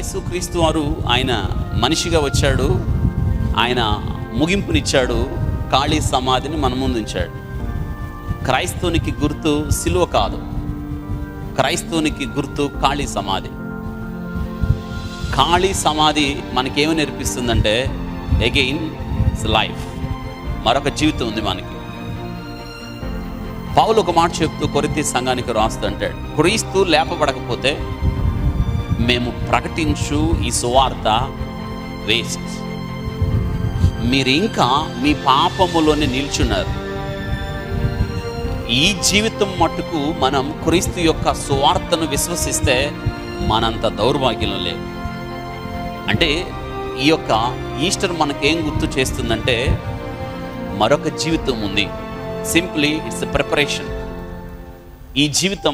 యేసుక్రీస్తు వారు ఆయన మనిషిగా వచ్చాడు ఆయన ముగింపునిచ్చాడు ఖాళీ సమాధిని మన ముందు ఉంచాడు క్రైస్తవునికి గుర్తు సిలువ కాదు క్రైస్తవునికి గుర్తు ఖాళీ సమాధి ఖాళీ సమాధి మనకేమి నేర్పిస్తుందంటే అగైన్ లైఫ్ మరొక జీవితం ఉంది మనకి పౌలు ఒక మాట చెప్తూ కొరితి సంఘానికి రాస్తుంటాడు క్రీస్తు లేపబడకపోతే మేము ప్రకటించు ఈ సువార్త వేస్ట్ మీరు ఇంకా మీ పాపములోనే నిల్చున్నారు ఈ జీవితం మట్టుకు మనం క్రీస్తు యొక్క సువార్తను విశ్వసిస్తే మనంత దౌర్భాగ్యం లేదు అంటే ఈ యొక్క ఈస్టర్ మనకేం గుర్తు చేస్తుందంటే మరొక జీవితం ఉంది సింప్లీ ఇట్స్ ప్రిపరేషన్ ఈ జీవితం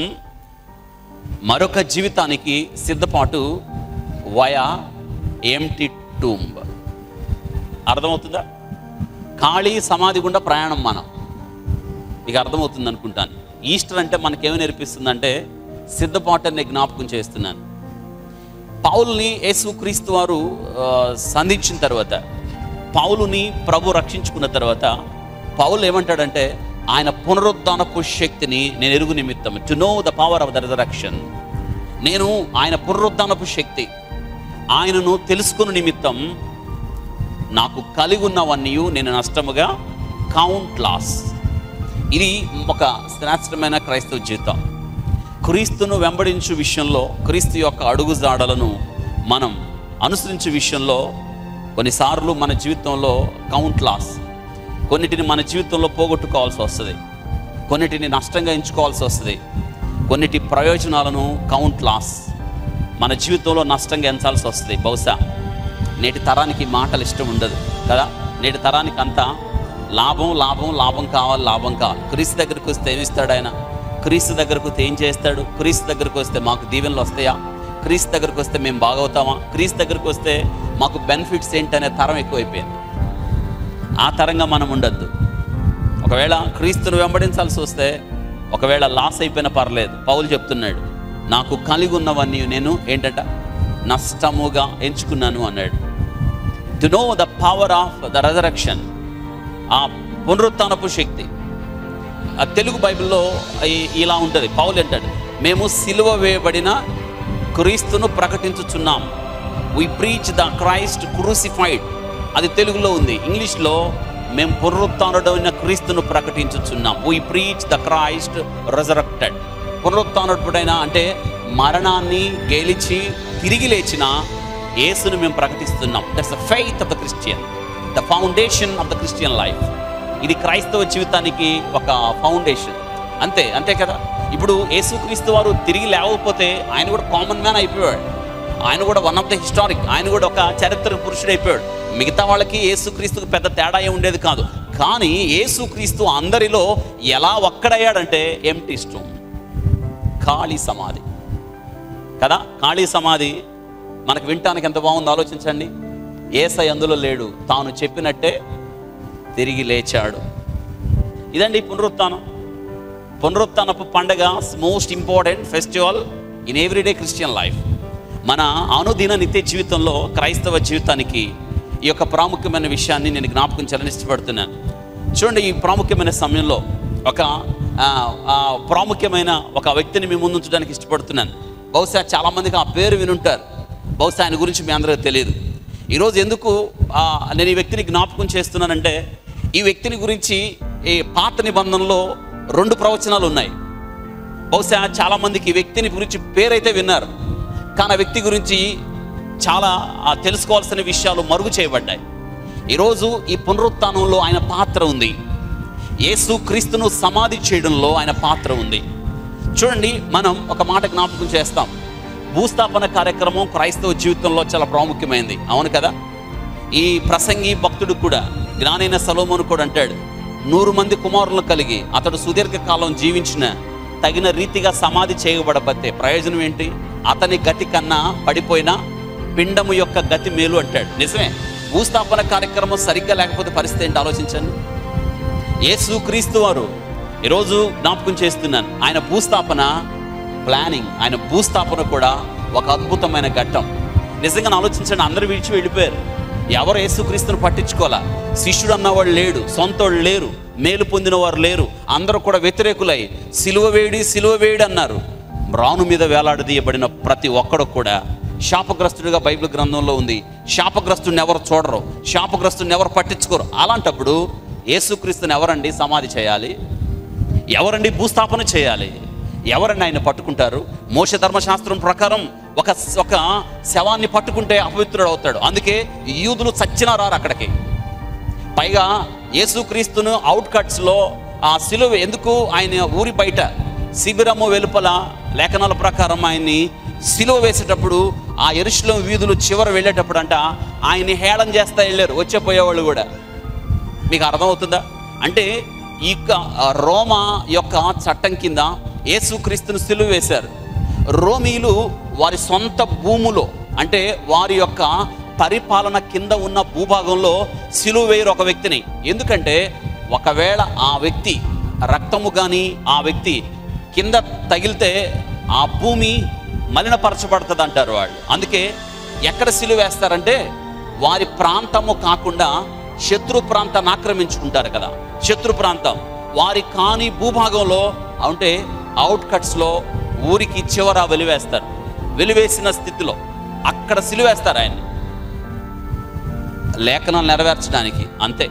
మరొక జీవితానికి సిద్ధపాటు వయా ఎంటీ టూంబ్ అర్థమవుతుందా ఖాళీ సమాధి గుండా ప్రయాణం మనం మీకు అర్థమవుతుంది అనుకుంటాను ఈస్టర్ అంటే మనకేమి నేర్పిస్తుందంటే సిద్ధపాటు అనే జ్ఞాపకం చేస్తున్నాను పౌలుని యేసుక్రీస్తు వారు ఆ, సంధించిన తర్వాత పౌలుని ప్రభు రక్షించుకున్న తర్వాత పౌలు ఏమంటాడంటే ఆయన పునరుద్ధానపు శక్తిని నేను ఎరుగు నిమిత్తం to know the power of the resurrection నేను ఆయన పునరుద్ధానపు శక్తి ఆయనను తెలుసుకున్న నిమిత్తం నాకు కలిగి ఉన్నవన్నీ నేను నష్టముగా కౌంట్ లాస్ ఇది ఒక శ్రేష్టమైన క్రైస్తవ జీవితం క్రీస్తును వెంబడించు విషయంలో క్రీస్తు యొక్క అడుగుజాడలను మనం అనుసరించే విషయంలో కొన్నిసార్లు మన జీవితంలో కౌంట్ లాస్ కొన్నిటిని మన జీవితంలో పోగొట్టుకోవాల్సి వస్తుంది కొన్నిటిని నష్టంగా ఎంచుకోవాల్సి వస్తుంది కొన్నిటి ప్రయోజనాలను కౌంట్ లాస్ మన జీవితంలో నష్టంగా ఎంచాల్సి వస్తుంది బహుశా నేటి తరానికి మాటలు ఇష్టం ఉండదు కదా నేటి తరానికి అంతా లాభం లాభం లాభం కావాలి లాభం కావాలి క్రీస్తు దగ్గరికి వస్తే ఏమిస్తాడు ఆయన క్రీస్తు దగ్గరకు వస్తే ఏం చేస్తాడు క్రీస్తు దగ్గరకు వస్తే మాకు దీవెనలు వస్తాయా క్రీస్తు దగ్గరకు వస్తే మేము బాగవుతామా క్రీస్తు దగ్గరకు వస్తే మాకు బెనిఫిట్స్ ఏంటనే తరం ఎక్కువైపోయింది ఆ తరంగా మనం ఉండద్దు ఒకవేళ క్రీస్తును వెంబడించాల్సి వస్తే ఒకవేళ లాస్ అయిపోయినా పర్లేదు పౌలు చెప్తున్నాడు నాకు కలిగి ఉన్నవన్నీ నేను ఏంటంట నష్టముగా ఎంచుకున్నాను అన్నాడు to know the power of the resurrection ఆ పునరుత్నపు శక్తి ఆ తెలుగు బైబిల్లో ఈ- ఇలా ఉంటుంది పౌలు అంటాడు మేము సిలువ వేయబడిన క్రీస్తును ప్రకటించుచున్నాం we preach the Christ crucified అది తెలుగులో ఉంది ఇంగ్లీష్లో మేము పునరుత్డైన క్రీస్తును ప్రకటించుచున్నాం we preach the Christ resurrected పునరుత్డైన అంటే మరణాన్ని గెలిచి తిరిగి లేచిన యేసును మేము ప్రకటిస్తున్నాం that's the faith of the Christian the foundation of the Christian life ఇది క్రైస్తవ జీవితానికి ఒక ఫౌండేషన్ అంతే అంతే కదా ఇప్పుడు యేసుక్రీస్తు వారు తిరిగి లేవకపోతే ఆయన కూడా కామన్ మ్యాన్ అయిపోయాడు ఆయన కూడా వన్ ఆఫ్ ద హిస్టారిక్ ఆయన కూడా ఒక చరిత్ర పురుషుడు అయిపోయాడు మిగతా వాళ్ళకి యేసుక్రీస్తుకు పెద్ద తేడా ఏం ఉండేది కాదు కానీ యేసుక్రీస్తు అందరిలో ఎలా ఒక్కడయ్యాడంటే ఎంటీ స్టోన్ ఖాళీ సమాధి కదా ఖాళీ సమాధి మనకు వినటానికి ఎంత బాగుందో ఆలోచించండి ఏసై అందులో లేడు తాను చెప్పినట్టే తిరిగి లేచాడు ఇదండి పునరుత్థానం పునరుత్థానపు పండగ most important festival in everyday Christian life మన అనుదిన నిత్య జీవితంలో క్రైస్తవ జీవితానికి ఈ యొక్క ప్రాముఖ్యమైన విషయాన్ని నేను జ్ఞాపకం చేయాలని ఇష్టపడుతున్నాను చూడండి ఈ ప్రాముఖ్యమైన సమయంలో ఒక ఆ, ఆ, ప్రాముఖ్యమైన ఒక వ్యక్తిని మీ ముందు ఉంచడానికి ఇష్టపడుతున్నాను బహుశా చాలామందికి ఆ పేరు వినుంటారు బహుశా ఆయన గురించి మీ అందరికీ తెలియదు ఈరోజు ఎందుకు ఆ, నేను ఈ వ్యక్తిని జ్ఞాపకం చేస్తున్నానంటే ఈ వ్యక్తిని గురించి ఈ పాత నిబంధనలో రెండు ప్రవచనాలు ఉన్నాయి బహుశా చాలామందికి ఈ వ్యక్తిని గురించి పేరైతే విన్నారు కానీ ఆ వ్యక్తి గురించి చాలా ఆ, తెలుసుకోవాల్సిన విషయాలు మరుగు చేయబడ్డాయి ఈరోజు ఈ పునరుత్థానంలో ఆయన పాత్ర ఉంది యేసు క్రీస్తును సమాధి చేయడంలో ఆయన పాత్ర ఉంది చూడండి మనం ఒక మాట జ్ఞాపకం చేస్తాం భూస్థాపన కార్యక్రమం క్రైస్తవ జీవితంలో చాలా ప్రాముఖ్యమైనది అవును కదా ఈ ప్రసంగి భక్తుడు కూడా జ్ఞానైన సలోమోను కూడా అంటాడు నూరు మంది కుమారులను కలిగి అతడు సుదీర్ఘ కాలం జీవించిన తగిన రీతిగా సమాధి చేయబడబట్టే ప్రయోజనం ఏంటి అతని గతి కన్నా పడిపోయిన పిండము యొక్క గతి మేలు అంటాడు నిజమే భూస్థాపన కార్యక్రమం సరిగ్గా లేకపోతే పరిస్థితి ఏంటి ఆలోచించండి యేసు క్రీస్తు వారు ఈరోజు జ్ఞాపకం చేస్తున్నాను ఆయన భూస్థాపన ప్లానింగ్ ఆయన భూస్థాపన కూడా ఒక అద్భుతమైన ఘట్టం నిజంగా ఆలోచించండి అందరూ విడిచి వెళ్ళిపోయారు ఎవరు యేసుక్రీస్తుని పట్టించుకోవాలా శిష్యుడు అన్నవాడు లేడు సొంతోళ్ళు లేరు మేలు పొందిన వారు లేరు అందరూ కూడా వ్యతిరేకులై సిలువ వేడి సిలువ వేడి అన్నారు రాను మీద వేలాడదీయబడిన ప్రతి ఒక్కడు కూడా శాపగ్రస్తుడిగా బైబిల్ గ్రంథంలో ఉంది శాపగ్రస్తుడిని ఎవరు చూడరు శాపగ్రస్తుడిని ఎవరు పట్టించుకోరు అలాంటప్పుడు యేసుక్రీస్తుని ఎవరండి సమాధి చేయాలి ఎవరండి భూస్థాపన చేయాలి ఎవరండి ఆయన పట్టుకుంటారు మోస ధర్మశాస్త్రం ప్రకారం ఒక ఒక శవాన్ని పట్టుకుంటే అపవిత్రుడు అవుతాడు అందుకే యూదులు చచ్చినా రారు అక్కడికి పైగా యేసుక్రీస్తును అవుట్ కట్స్లో ఆ సిలువ ఎందుకు ఆయన ఊరి బయట శిబిరము వెలుపల లేఖనాల ప్రకారం ఆయన్ని సిలువ వేసేటప్పుడు ఆ ఎరుషులం వీధులు చివర వెళ్ళేటప్పుడు అంట ఆయన్ని హేళన చేస్తా వెళ్ళారు వచ్చే పోయేవాళ్ళు కూడా మీకు అర్థమవుతుందా అంటే ఈ యొక్క రోమా యొక్క చట్టం కింద యేసుక్రీస్తును సిలువ వేశారు రోమీలు వారి సొంత భూములో అంటే వారి యొక్క పరిపాలన కింద ఉన్న భూభాగంలో సిలువ వేయరు ఒక వ్యక్తిని ఎందుకంటే ఒకవేళ ఆ వ్యక్తి రక్తము కానీ ఆ వ్యక్తి కింద తగిలితే ఆ భూమి మలినపరచబడుతుంది అంటారు వాళ్ళు అందుకే ఎక్కడ సిలువ వేస్తారంటే వారి ప్రాంతము కాకుండా శత్రు ప్రాంతాన్ని ఆక్రమించుకుంటారు కదా శత్రు ప్రాంతం వారి కాని భూభాగంలో అంటే అవుట్ కట్స్లో ఊరికి చివర వెలివేస్తారు వెలివేసిన స్థితిలో అక్కడ సిలువేస్తారు ఆయన్ని లేఖనాలు నెరవేర్చడానికి అంతే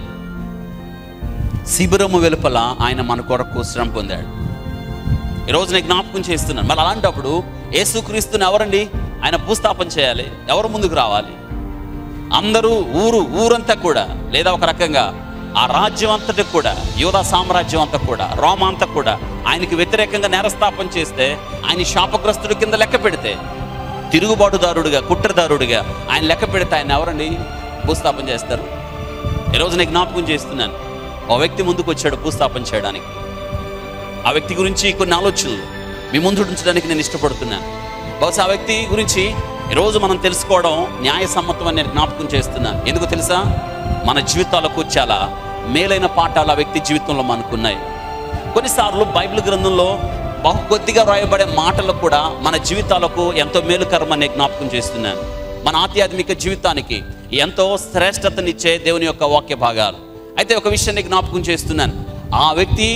శిబిరము వెలుపల ఆయన మన కొరకు శ్రమ పొందాడు ఈరోజు నేను జ్ఞాపకం చేస్తున్నాను మరి అలాంటప్పుడు యేసుక్రీస్తుని ఎవరండి ఆయన భూస్థాపన చేయాలి ఎవరు ముందుకు రావాలి అందరూ ఊరు ఊరంతా కూడా లేదా ఒక రకంగా ఆ రాజ్యం అంతటి కూడా యోధా సామ్రాజ్యం అంతా కూడా రోమా అంతా కూడా ఆయనకి వ్యతిరేకంగా నేరస్థాపన చేస్తే ఆయన శాపగ్రస్తుడి కింద లెక్క పెడితే తిరుగుబాటుదారుడిగా కుట్రదారుడిగా ఆయన లెక్క పెడితే ఆయన ఎవరండి భూస్థాపన చేస్తారు ఈరోజు నేను జ్ఞాపకం చేస్తున్నాను ఓ వ్యక్తి ముందుకు వచ్చాడు భూస్థాపన చేయడానికి ఆ వ్యక్తి గురించి కొన్ని ఆలోచనలు మీ ముందు ఉంచడానికి నేను ఇష్టపడుతున్నాను బహుశా ఆ వ్యక్తి గురించి ఈరోజు మనం తెలుసుకోవడం న్యాయసమ్మతం అని నేను జ్ఞాపకం చేస్తున్నాను ఎందుకు తెలుసా మన జీవితాలకు చాలా మేలైన పాఠాలు ఆ వ్యక్తి జీవితంలో మనకున్నాయి కొన్నిసార్లు బైబిల్ గ్రంథంలో బహు కొద్దిగా రాయబడే మాటలు కూడా మన జీవితాలకు ఎంతో మేలుకరమని జ్ఞాపకం చేస్తున్నాను మన ఆధ్యాత్మిక జీవితానికి ఎంతో శ్రేష్టతనిచ్చే దేవుని యొక్క వాక్య భాగాలు అయితే ఒక విషయాన్ని జ్ఞాపకం చేస్తున్నాను ఆ వ్యక్తి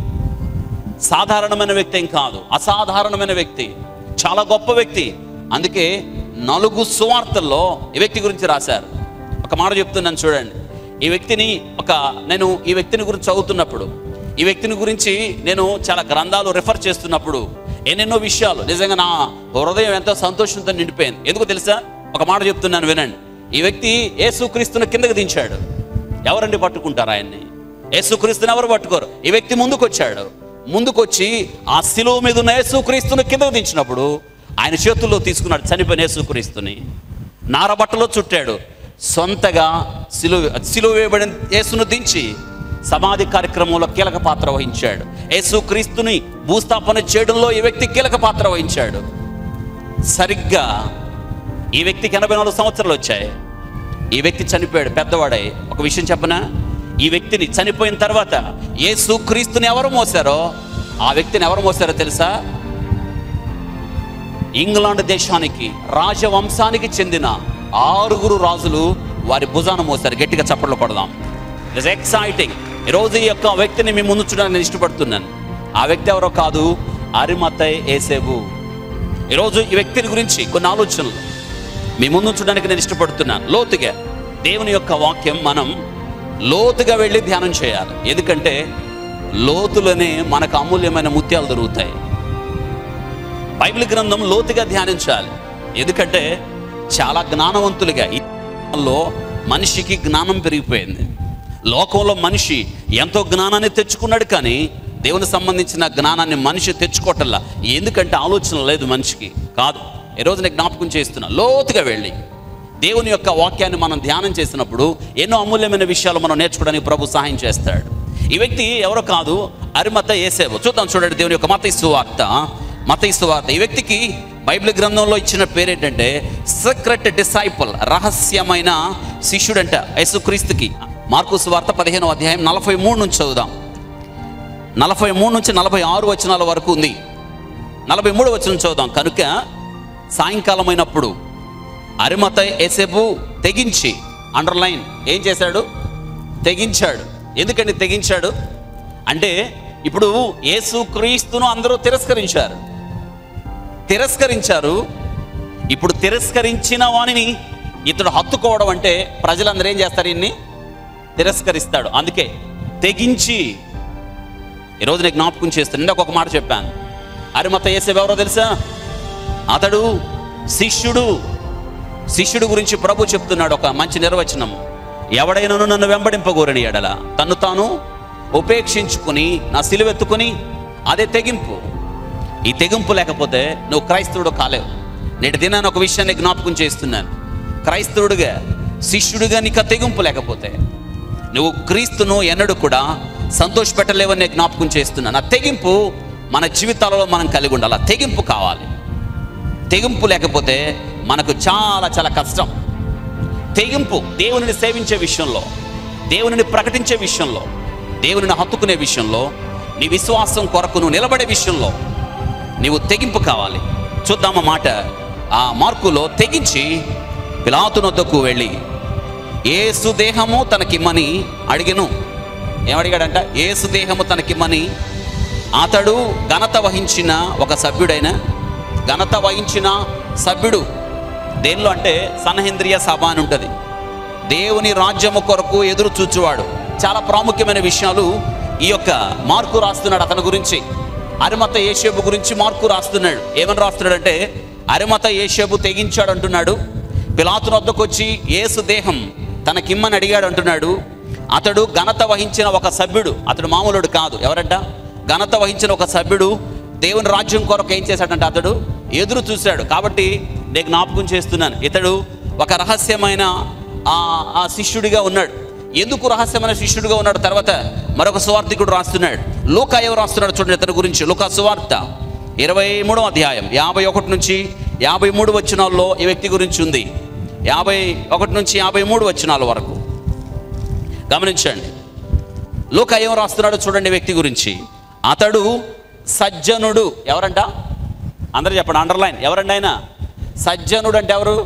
సాధారణమైన వ్యక్తి ఏం కాదు అసాధారణమైన వ్యక్తి చాలా గొప్ప వ్యక్తి అందుకే నలుగు సువార్తల్లో ఈ వ్యక్తి గురించి రాశారు ఒక మాట చెప్తున్నాను చూడండి ఈ వ్యక్తిని ఒక నేను ఈ వ్యక్తిని గురించి చదువుతున్నప్పుడు ఈ వ్యక్తిని గురించి నేను చాలా గ్రంథాలు రిఫర్ చేస్తున్నప్పుడు ఎన్నెన్నో విషయాలు నిజంగా నా హృదయం ఎంతో సంతోషంతో నిండిపోయింది ఎందుకు తెలుసా ఒక మాట చెప్తున్నాను వినండి ఈ వ్యక్తి యేసుక్రీస్తును కిందకి దించాడు ఎవరండి పట్టుకుంటారు ఆయన్ని యేసుక్రీస్తుని ఎవరు పట్టుకోరు ఈ వ్యక్తి ముందుకు వచ్చాడు ముందుకొచ్చి ఆ శిలువ మీద ఉన్న యేసుక్రీస్తుని కిందకు దించినప్పుడు ఆయన చేతుల్లో తీసుకున్నాడు చనిపోయిన యేసుక్రీస్తుని నారబట్టలో చుట్టాడు సొంతగా సిలువ సిలువ వేయబడిన యేసును దించి సమాధి కార్యక్రమంలో కీలక పాత్ర వహించాడు యేసుక్రీస్తుని భూస్థాపన చేయడంలో ఈ వ్యక్తి కీలక పాత్ర వహించాడు సరిగ్గా ఈ వ్యక్తికి ఎనభై నాలుగు సంవత్సరాలు వచ్చాయి ఈ వ్యక్తి చనిపోయాడు పెద్దవాడై ఒక విషయం చెప్పనా ఈ వ్యక్తిని చనిపోయిన తర్వాత యేసు క్రీస్తుని ఎవరు మోసారో ఆ వ్యక్తిని ఎవరు మోసారో తెలుసా ఇంగ్లాండ్ దేశానికి రాజవంశానికి చెందిన ఆరుగురు రాజులు వారి భుజాన మోసారు గట్టిగా చప్పట్లు కొడదాం ఇట్స్ ఎక్సైటింగ్ ఈరోజు ఈ యొక్క వ్యక్తిని మీ ముందు చూడడానికి నేను ఇష్టపడుతున్నాను ఆ వ్యక్తి ఎవరో కాదు అరిమతై ఏసేబు ఈరోజు ఈ వ్యక్తిని గురించి కొన్ని ఆలోచనలు మీ ముందు చూడడానికి నేను ఇష్టపడుతున్నాను లోతుగా దేవుని యొక్క వాక్యం మనం లోతుగా వెళ్ళి ధ్యానం చేయాలి ఎందుకంటే లోతులోనే మనకు అమూల్యమైన ముత్యాలు దొరుకుతాయి బైబిల్ గ్రంథం లోతుగా ధ్యానించాలి ఎందుకంటే చాలా జ్ఞానవంతులుగా ఈ కాలంలో మనిషికి జ్ఞానం పెరిగిపోయింది లోకంలో మనిషి ఎంతో జ్ఞానాన్ని తెచ్చుకున్నాడు కానీ దేవునికి సంబంధించిన జ్ఞానాన్ని మనిషి తెచ్చుకోవటంలా ఎందుకంటే ఆలోచన లేదు మనిషికి కాదు ఈరోజు నేను జ్ఞాపకం చేస్తున్నా లోతుగా వెళ్ళి దేవుని యొక్క వాక్యాన్ని మనం ధ్యానం చేసినప్పుడు ఎన్నో అమూల్యమైన విషయాలు మనం నేర్చుకోవడానికి ప్రభు సహాయం చేస్తాడు ఈ వ్యక్తి ఎవరో కాదు అరిమత ఏసేవు చూద్దాం చూడండి దేవుని యొక్క మత వార్త మత వార్త ఈ వ్యక్తికి బైబిల్ గ్రంథంలో ఇచ్చిన పేరేంటంటే సీక్రెట్ డిసైపుల్ రహస్యమైన శిష్యుడంట యేసుక్రీస్తుకి మార్కు సువార్త పదిహేను అధ్యాయం నలభై మూడు నుంచి చదువుదాం నలభై మూడు నుంచి నలభై ఆరు వచనాల వరకు ఉంది నలభై మూడు వచనం చదువుదాం కనుక సాయంకాలం అయినప్పుడు అరిమత ఏసేపు తెగించి అండర్లైన్ ఏం చేశాడు తెగించాడు ఎందుకండి తెగించాడు అంటే ఇప్పుడు యేసు క్రీస్తును అందరూ తిరస్కరించారు తిరస్కరించారు ఇప్పుడు తిరస్కరించిన వానిని ఇతడు హత్తుకోవడం అంటే ప్రజలందరూ ఏం చేస్తారు ఇన్ని తిరస్కరిస్తాడు అందుకే తెగించి ఈరోజు నేను జ్ఞాపకం చేస్తాను ఇందాక ఒక మాట చెప్పాను అరిమత వేసేవి ఎవరో తెలుసా అతడు శిష్యుడు శిష్యుడు గురించి ప్రభు చెప్తున్నాడు ఒక మంచి నిర్వచనం ఎవడైనాను నన్ను వెంబడింపగోరని ఎడల తన్ను తాను ఉపేక్షించుకుని నా సిలువెత్తుకుని అదే తెగింపు ఈ తెగింపు లేకపోతే నువ్వు క్రైస్తవుడు కాలేవు నేటి దినాన్ని ఒక విషయాన్ని జ్ఞాపకం చేస్తున్నాను క్రైస్తవుడిగా శిష్యుడిగా నీకు ఆ తెగింపు లేకపోతే నువ్వు క్రీస్తును ఎన్నడూ కూడా సంతోషపెట్టలేవని నేను జ్ఞాపకం చేస్తున్నాను ఆ తెగింపు మన జీవితాలలో మనం కలిగి ఉండాలి ఆ తెగింపు కావాలి తెగింపు లేకపోతే మనకు చాలా చాలా కష్టం తెగింపు దేవునిని సేవించే విషయంలో దేవునిని ప్రకటించే విషయంలో దేవునిని హత్తుకునే విషయంలో నీ విశ్వాసం కొరకు నువ్వు నిలబడే విషయంలో నీవు తెగింపు కావాలి చూద్దామా మాట ఆ మార్కులో తెగించి పిలాతునొద్దకు వెళ్ళి ఏసు దేహము తనకిమ్మని అడిగెను ఏమడిగాడంట ఏసు దేహము తనకిమ్మని అతడు ఘనత వహించిన ఒక సభ్యుడైన ఘనత వహించిన సభ్యుడు దేనిలో అంటే సనహేంద్రియ సభ అని ఉంటుంది దేవుని రాజ్యము కొరకు ఎదురు చూచువాడు చాలా ప్రాముఖ్యమైన విషయాలు ఈ యొక్క మార్కు రాస్తున్నాడు అతని గురించి అరిమత ఏషేబు గురించి మార్కు రాస్తున్నాడు ఏమని రాస్తున్నాడంటే అరిమత ఏషేబు తెగించాడు అంటున్నాడు పిలాతుని వద్దకు వచ్చి ఏసు దేహం తనకిమ్మని అడిగాడు అంటున్నాడు అతడు ఘనత వహించిన ఒక సభ్యుడు అతడు మామూలుడు కాదు ఎవరంట ఘనత వహించిన ఒక సభ్యుడు దేవుని రాజ్యం కొరకు ఏం చేశాడంటే అతడు ఎదురు చూశాడు కాబట్టి నేను జ్ఞాపకం చేస్తున్నాను ఇతడు ఒక రహస్యమైన ఆ ఆ శిష్యుడిగా ఉన్నాడు ఎందుకు రహస్యమైన శిష్యుడిగా ఉన్నాడు తర్వాత మరొక సువార్థికుడు రాస్తున్నాడు లూకా ఎవరు రాస్తున్నాడు చూడండి ఇతని గురించి లూకా సువార్త ఇరవై మూడో అధ్యాయం యాభై ఒకటి నుంచి యాభై మూడు వచనాల్లో ఈ వ్యక్తి గురించి ఉంది యాభై ఒకటి నుంచి యాభై మూడు వచనాల వరకు గమనించండి లూకా ఏం రాస్తున్నాడో చూడండి ఈ వ్యక్తి గురించి అతడు సజ్జనుడు ఎవరంట అందరూ చెప్పండి అండర్లైన్ ఎవరండి ఆయన సజ్జనుడు అంటే ఎవరు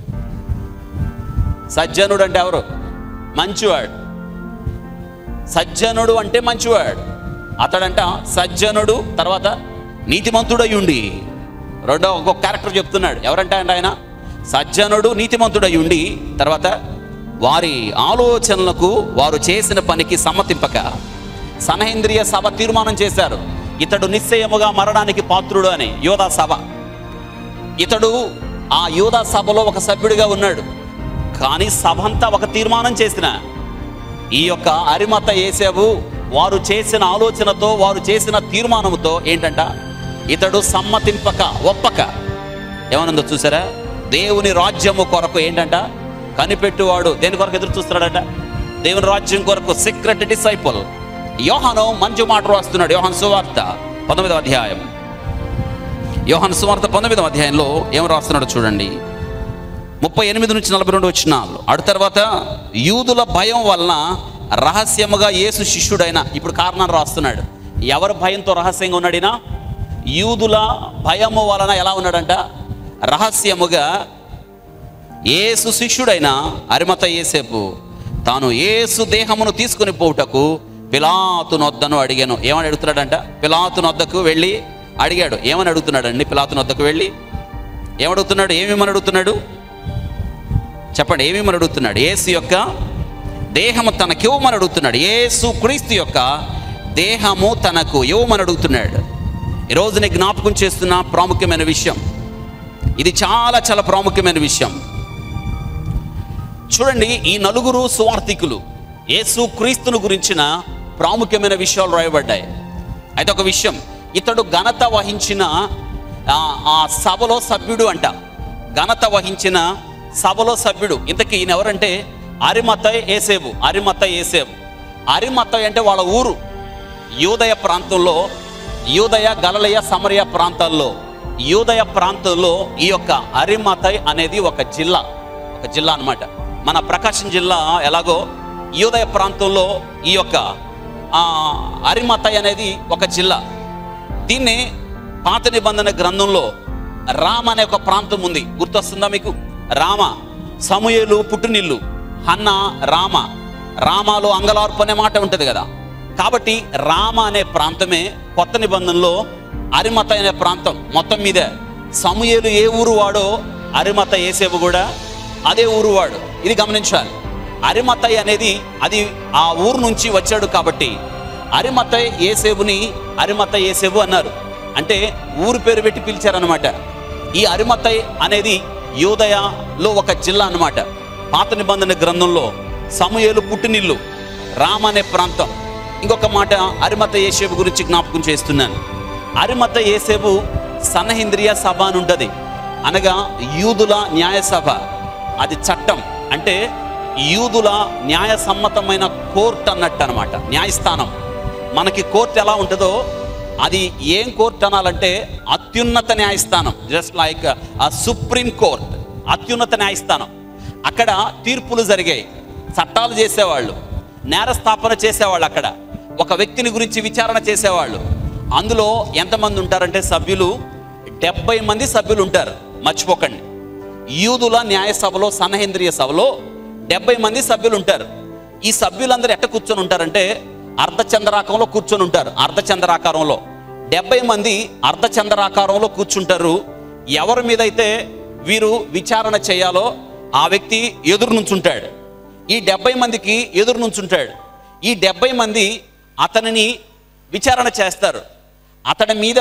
సజ్జనుడు అంటే ఎవరు మంచివాడు సజ్జనుడు అంటే మంచివాడు అతడంట సజ్జనుడు తర్వాత నీతిమంతుడై ఉండి రెండో ఒక్కొక్క క్యారెక్టర్ చెప్తున్నాడు ఎవరంటే అంటే ఆయన సజ్జనుడు నీతిమంతుడై ఉండి తర్వాత వారి ఆలోచనలకు వారు చేసిన పనికి సమ్మతింపక సనహేంద్రియ సభ తీర్మానం చేశారు ఇతడు నిశ్చయముగా మరణానికి పాత్రుడు అని యోధా సభ ఇతడు ఆ యోధా సభలో ఒక సభ్యుడిగా ఉన్నాడు కానీ సభ అంతా ఒక తీర్మానం చేసిన ఈ యొక్క అరిమత ఏసేవు వారు చేసిన ఆలోచనతో వారు చేసిన తీర్మానంతో ఏంటంట ఇతడు సమ్మతింపక ఒప్పక ఏమనుందో చూసారా దేవుని రాజ్యము కొరకు ఏంటంట కనిపెట్టువాడు దేని కొరకు ఎదురు చూస్తున్నాడట దేవుని రాజ్యం కొరకు సీక్రెట్ డిసైపుల్ యోహాను మంచి మాట రాస్తున్నాడు యోహాను సువార్త పంతొమ్మిదవ అధ్యాయం యోహాను సువార్త పంతొమ్మిదవ అధ్యాయంలో ఏం రాస్తున్నాడో చూడండి ముప్పై ఎనిమిది నుంచి నలభై రెండు వచ్చినాలు అటు తర్వాత యూదుల భయం వలన రహస్యముగా యేసు శిష్యుడైన ఇప్పుడు కారణాలు రాస్తున్నాడు ఎవరి భయంతో రహస్యంగా ఉన్నాడినా యూదుల భయము వలన ఎలా ఉన్నాడంట రహస్యముగా యేసు శిష్యుడైన అరిమత ఏసేపు తాను యేసు దేహమును తీసుకుని పోవుటకు పిలాతు నొద్దను అడిగాను ఏమని అడుగుతున్నాడంట పిలాతు నొద్దకు వెళ్ళి అడిగాడు ఏమని అడుగుతున్నాడండి పిలాతు నొద్దకు వెళ్ళి ఏమడుగుతున్నాడు ఏమేమని అడుగుతున్నాడు చెప్పండి ఏమేమని అడుగుతున్నాడు ఏసు యొక్క దేహము తనకు ఇవ్వమని అడుగుతున్నాడు ఏసు క్రీస్తు యొక్క దేహము తనకు ఇవ్వమని అడుగుతున్నాడు ఈరోజు నేను జ్ఞాపకం చేస్తున్న ప్రాముఖ్యమైన విషయం ఇది చాలా చాలా ప్రాముఖ్యమైన విషయం చూడండి ఈ నలుగురు సువార్థికులు యేసు క్రీస్తును గురించిన ప్రాముఖ్యమైన విషయాలు రాయబడ్డాయి అయితే ఒక విషయం ఇతడు ఘనత వహించిన ఆ, ఆ సభలో సభ్యుడు అంట ఘనత వహించిన సభలో సభ్యుడు ఇంతకీ ఈయన ఎవరంటే అరిమత ఏసేబు అరిమత ఏసేబు అరిమత అంటే వాళ్ళ ఊరు యూదయ ప్రాంతంలో యూదయ గలలయ సమరయ ప్రాంతాల్లో యూదయ ప్రాంతంలో ఈ యొక్క అరిమతై అనేది ఒక జిల్లా ఒక జిల్లా అన్నమాట మన ప్రకాశం జిల్లా ఎలాగో యూదయ ప్రాంతంలో ఈ యొక్క ఆ, అరిమతై అనేది ఒక జిల్లా దీన్ని పాత నిబంధన గ్రంథంలో రామ్ అనే ఒక ప్రాంతం ఉంది గుర్తొస్తుందా మీకు రామ సమూయేలు పుట్టునిల్లు హన్న రామ రామాలో అంగలార్పు అనే మాట ఉంటుంది కదా కాబట్టి రామ అనే ప్రాంతమే కొత్త నిబంధనలో అరిమత అనే ప్రాంతం మొత్తం మీదే సమూయేలు ఏ ఊరు వాడో అరిమత ఏసేపు కూడా అదే ఊరు వాడు ఇది గమనించాలి అరిమతయ్య అనేది అది ఆ ఊరు నుంచి వచ్చాడు కాబట్టి అరిమతయ్ ఏసేబుని అరిమత ఏసేబు అన్నారు అంటే ఊరు పేరు పెట్టి పిలిచారనమాట ఈ అరిమతయ్ అనేది యోదయలో ఒక జిల్లా అన్నమాట పాత నిబంధన గ్రంథంలో సమూయేలు పుట్టినిల్లు రామ అనే ప్రాంతం ఇంకొక మాట అరిమత ఏసేబు గురించి జ్ఞాపకం చేస్తున్నాను అరిమత ఏసేబు సనహింద్రియ సభ అని ఉంటుంది అనగా యూదుల న్యాయ సభ అది చట్టం అంటే యూదుల న్యాయసమ్మతమైన కోర్టు అన్నట్టు అనమాట న్యాయస్థానం మనకి కోర్టు ఎలా ఉంటుందో అది ఏం కోర్టు అనాలంటే అత్యున్నత న్యాయస్థానం జస్ట్ లైక్ ఆ సుప్రీం కోర్ట్ అత్యున్నత న్యాయస్థానం అక్కడ తీర్పులు జరిగాయి చట్టాలు చేసేవాళ్ళు నేరస్థాపన చేసేవాళ్ళు అక్కడ ఒక వ్యక్తిని గురించి విచారణ చేసేవాళ్ళు అందులో ఎంతమంది ఉంటారంటే సభ్యులు డెబ్బై మంది సభ్యులు ఉంటారు మర్చిపోకండి యూదుల న్యాయ సభలో సనహేంద్రియ సభలో డెబ్బై మంది సభ్యులు ఉంటారు ఈ సభ్యులందరూ ఎట్ట కూర్చొని ఉంటారంటే అర్ధచంద్రాకారంలో కూర్చొని ఉంటారు అర్ధచంద్రాకారంలో డెబ్బై మంది అర్ధచంద్రాకారంలో కూర్చుంటారు ఎవరి మీద అయితే వీరు విచారణ చేయాలో ఆ వ్యక్తి ఎదురు నుంచుంటాడు ఈ డెబ్బై మందికి ఎదురు నుంచుంటాడు ఈ డెబ్బై మంది అతనిని విచారణ చేస్తారు అతడి మీద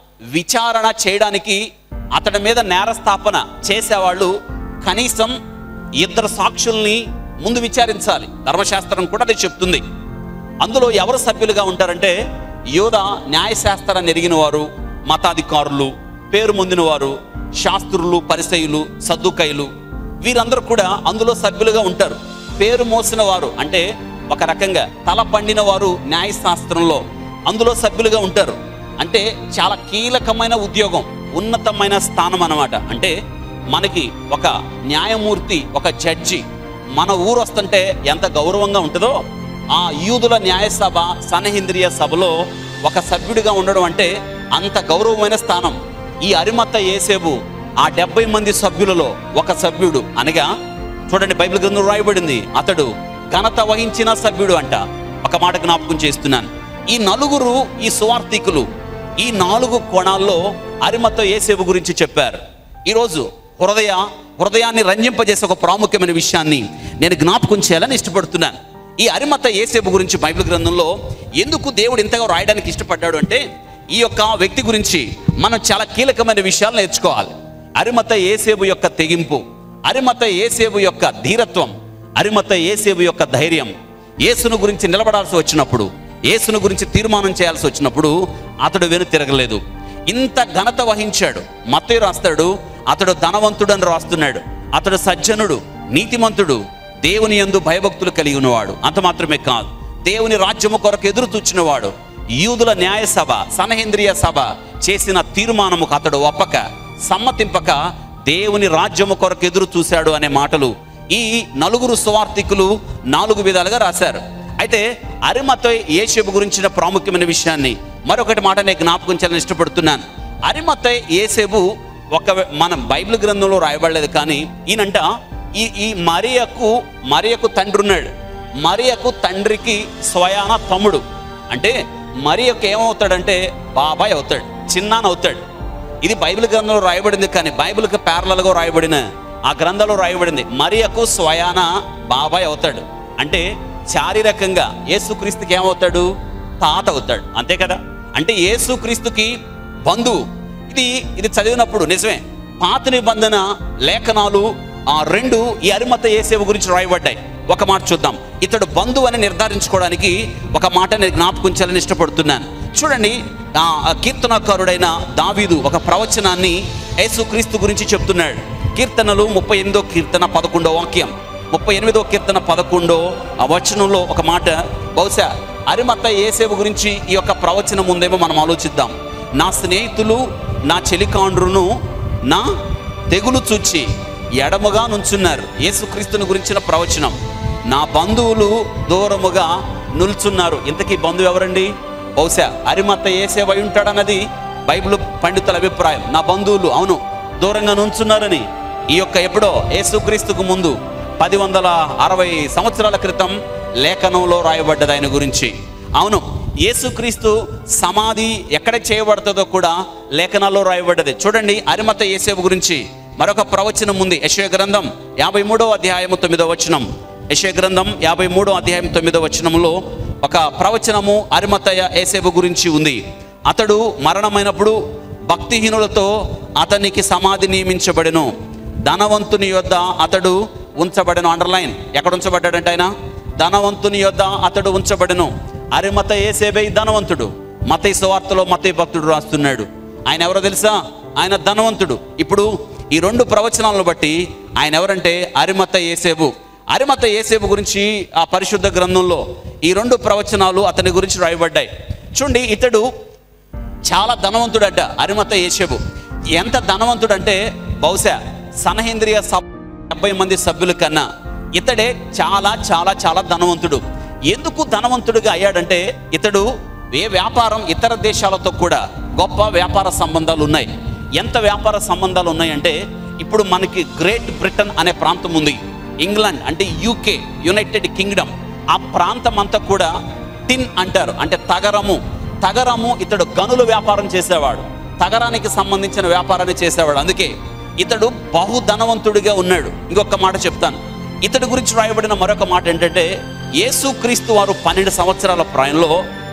విచారణ చేయడానికి అతడి మీద నేరస్థాపన చేసేవాళ్ళు కనీసం ఇద్దరు సాక్షుల్ని ముందు విచారించాలి ధర్మశాస్త్రం కూడా అది చెప్తుంది అందులో ఎవరు సభ్యులుగా ఉంటారంటే యోధ న్యాయశాస్త్రాన్ని ఎరిగిన వారు మతాధికారులు పేరు పొందిన వారు శాస్త్రులు పరిసయులు సద్దుకైలు వీరందరూ కూడా అందులో సభ్యులుగా ఉంటారు పేరు మోసిన వారు అంటే ఒక రకంగా తల పండిన వారు న్యాయశాస్త్రంలో అందులో సభ్యులుగా ఉంటారు అంటే చాలా కీలకమైన ఉద్యోగం ఉన్నతమైన స్థానం అన్నమాట అంటే మనకి ఒక న్యాయమూర్తి ఒక జడ్జి మన ఊరు వస్తుంటే ఎంత గౌరవంగా ఉంటుందో ఆ యూదుల న్యాయసభ సనహింద్రియ సభలో ఒక సభ్యుడిగా ఉండడం అంటే అంత గౌరవమైన స్థానం ఈ అరిమత్త ఏసేబు ఆ డెబ్బై మంది సభ్యులలో ఒక సభ్యుడు అనగా చూడండి బైబిల్ గ్రంథం రాయబడింది అతడు ఘనత వహించిన సభ్యుడు అంట ఒక మాట జ్ఞాపకం చేస్తున్నాను ఈ నలుగురు ఈ సువార్థికులు ఈ నాలుగు కోణాల్లో అరిమత్త ఏసేబు గురించి చెప్పారు ఈరోజు హృదయ హృదయాన్ని రంజింపజేసే ఒక ప్రాముఖ్యమైన విషయాన్ని నేను జ్ఞాపకం చేయాలని ఇష్టపడుతున్నాను ఈ అరిమత ఏసేబు గురించి బైబిల్ గ్రంథంలో ఎందుకు దేవుడు ఇంతగా రాయడానికి ఇష్టపడ్డాడు అంటే ఈ యొక్క వ్యక్తి గురించి మనం చాలా కీలకమైన విషయాలు నేర్చుకోవాలి అరిమత ఏసేబు యొక్క తెగింపు అరిమత ఏసేబు యొక్క ధీరత్వం అరిమత ఏసేబు యొక్క ధైర్యం యేసును గురించి నిలబడాల్సి వచ్చినప్పుడు యేసును గురించి తీర్మానం చేయాల్సి వచ్చినప్పుడు అతడు వెను తిరగలేదు ఇంత ఘనత వహించాడు మత్తయి రాస్తాడు అతడు ధనవంతుడు అని రాస్తున్నాడు అతడు సజ్జనుడు నీతిమంతుడు దేవుని యందు భయభక్తులు కలిగి ఉన్నవాడు అంత మాత్రమే కాదు దేవుని రాజ్యము కొరకు ఎదురు చూచినవాడు యూదుల న్యాయ సభ సనహేంద్రియ సభ చేసిన తీర్మానముకు అతడు ఒప్పక సమ్మతింపక దేవుని రాజ్యము కొరకు ఎదురు చూశాడు అనే మాటలు ఈ నలుగురు సువార్థికులు నాలుగు విధాలుగా రాశారు అయితే అరిమత ఏషేబు గురించిన ప్రాముఖ్యమైన విషయాన్ని మరొకటి మాట నేను జ్ఞాపకం చేయాలని ఇష్టపడుతున్నాను అరిమత ఏసేబు ఒక మన బైబిల్ గ్రంథంలో రాయబడలేదు కానీ ఈయనంట ఈ ఈ మరియకు మరియకు తండ్రి ఉన్నాడు మరియకు తండ్రికి స్వయాన తమ్ముడు అంటే మరియకు ఏమవుతాడంటే బాబాయ్ అవుతాడు చిన్నాన్న అవుతాడు ఇది బైబిల్ గ్రంథంలో రాయబడింది కానీ బైబిల్కి ప్యారలల్గా రాయబడిన ఆ గ్రంథంలో రాయబడింది మరియకు స్వయాన బాబాయ్ అవుతాడు అంటే శారీరకంగా యేసుక్రీస్తుకి ఏమవుతాడు తాత అవుతాడు అంతే కదా అంటే యేసుక్రీస్తుకి బంధువు ఇది ఇది చదివినప్పుడు నిజమే పాత నిబంధన లేఖనాలు ఆ రెండు ఈ అరిమత ఏసేవు గురించి రాయబడ్డాయి ఒక మాట చూద్దాం ఇతడు బంధువు అని నిర్ధారించుకోవడానికి ఒక మాట నేను జ్ఞాపకం చేయాలని ఇష్టపడుతున్నాను చూడండి ఆ ఆ కీర్తనకారుడైన దావీదు ఒక ప్రవచనాన్ని యేసుక్రీస్తు గురించి చెప్తున్నాడు కీర్తనలు ముప్పై ఎనిమిదో కీర్తన పదకొండో వాక్యం ముప్పై ఎనిమిదో కీర్తన పదకొండో ఆ వచనంలో ఒక మాట బహుశా అరిమత్త ఏసేవు గురించి ఈ యొక్క ప్రవచనం ఉందేమో మనం ఆలోచిద్దాం నా స్నేహితులు నా చెలికాండ్రును నా తెగులు చూచి ఎడముగా నుంచున్నారు యేసుక్రీస్తుని గురించిన ప్రవచనం నా బంధువులు దూరముగా నిల్చున్నారు ఇంతకీ బంధువు ఎవరండి బహుశా అరిమత్త ఏసేవై ఉంటాడన్నది బైబిల్ పండితుల అభిప్రాయం నా బంధువులు అవును దూరంగా నుంచున్నారని ఈ యొక్క ఎప్పుడో యేసుక్రీస్తుకు ముందు పది వందల అరవై సంవత్సరాల క్రితం లేఖనంలో రాయబడ్డది ఆయన గురించి అవును యేసుక్రీస్తు సమాధి ఎక్కడ చేయబడుతుందో కూడా లేఖనాల్లో రాయబడ్డది చూడండి అరిమత యేసేపు గురించి మరొక ప్రవచనం ఉంది యశయ గ్రంథం యాభై మూడో అధ్యాయము తొమ్మిదో వచనం యశయ గ్రంథం యాభై మూడో అధ్యాయం తొమ్మిదో వచనంలో ఒక ప్రవచనము అరిమతయ ఏసేబు గురించి ఉంది అతడు మరణమైనప్పుడు భక్తిహీనులతో అతనికి సమాధి నియమించబడెను ధనవంతుని యొద్ద అతడు ఉంచబడెను అండర్లైన్ ఎక్కడ ఉంచబడ్డాడంటే ఆయన ధనవంతుని యొద్ద అతడు ఉంచబడెను అరిమత ఏసేబే ఈ ధనవంతుడు మతయి సువార్తలో మతయి భక్తుడు రాస్తున్నాడు ఆయన ఎవరో తెలుసా ఆయన ధనవంతుడు ఇప్పుడు ఈ రెండు ప్రవచనాలను బట్టి ఆయన ఎవరంటే అరిమత ఏసేబు అరిమత ఏసేబు గురించి ఆ పరిశుద్ధ గ్రంథంలో ఈ రెండు ప్రవచనాలు అతని గురించి రాయబడ్డాయి చూడండి ఇతడు చాలా ధనవంతుడట అరిమత ఏసేబు ఎంత ధనవంతుడంటే బహుశా సనహేంద్రియ సభ డెబ్బై మంది సభ్యుల కన్నా ఇతడే చాలా చాలా చాలా ధనవంతుడు ఎందుకు ధనవంతుడిగా అయ్యాడంటే ఇతడు ఏ వ్యాపారం ఇతర దేశాలతో కూడా గొప్ప వ్యాపార సంబంధాలు ఉన్నాయి ఎంత వ్యాపార సంబంధాలు ఉన్నాయంటే ఇప్పుడు మనకి గ్రేట్ బ్రిటన్ అనే ప్రాంతం ఉంది ఇంగ్లాండ్ అంటే యూకే యునైటెడ్ కింగ్డమ్ ఆ ప్రాంతం అంతా కూడా టిన్ అంటారు అంటే తగరము తగరము ఇతడు గనుల వ్యాపారం చేసేవాడు తగరానికి సంబంధించిన వ్యాపారాన్ని చేసేవాడు అందుకే ఇతడు బహు ధనవంతుడిగా ఉన్నాడు ఇంకొక మాట చెప్తాను ఇతడి గురించి రాయబడిన మరొక మాట ఏంటంటే యేసుక్రీస్తు వారు పన్నెండు సంవత్సరాల ప్రాయంలో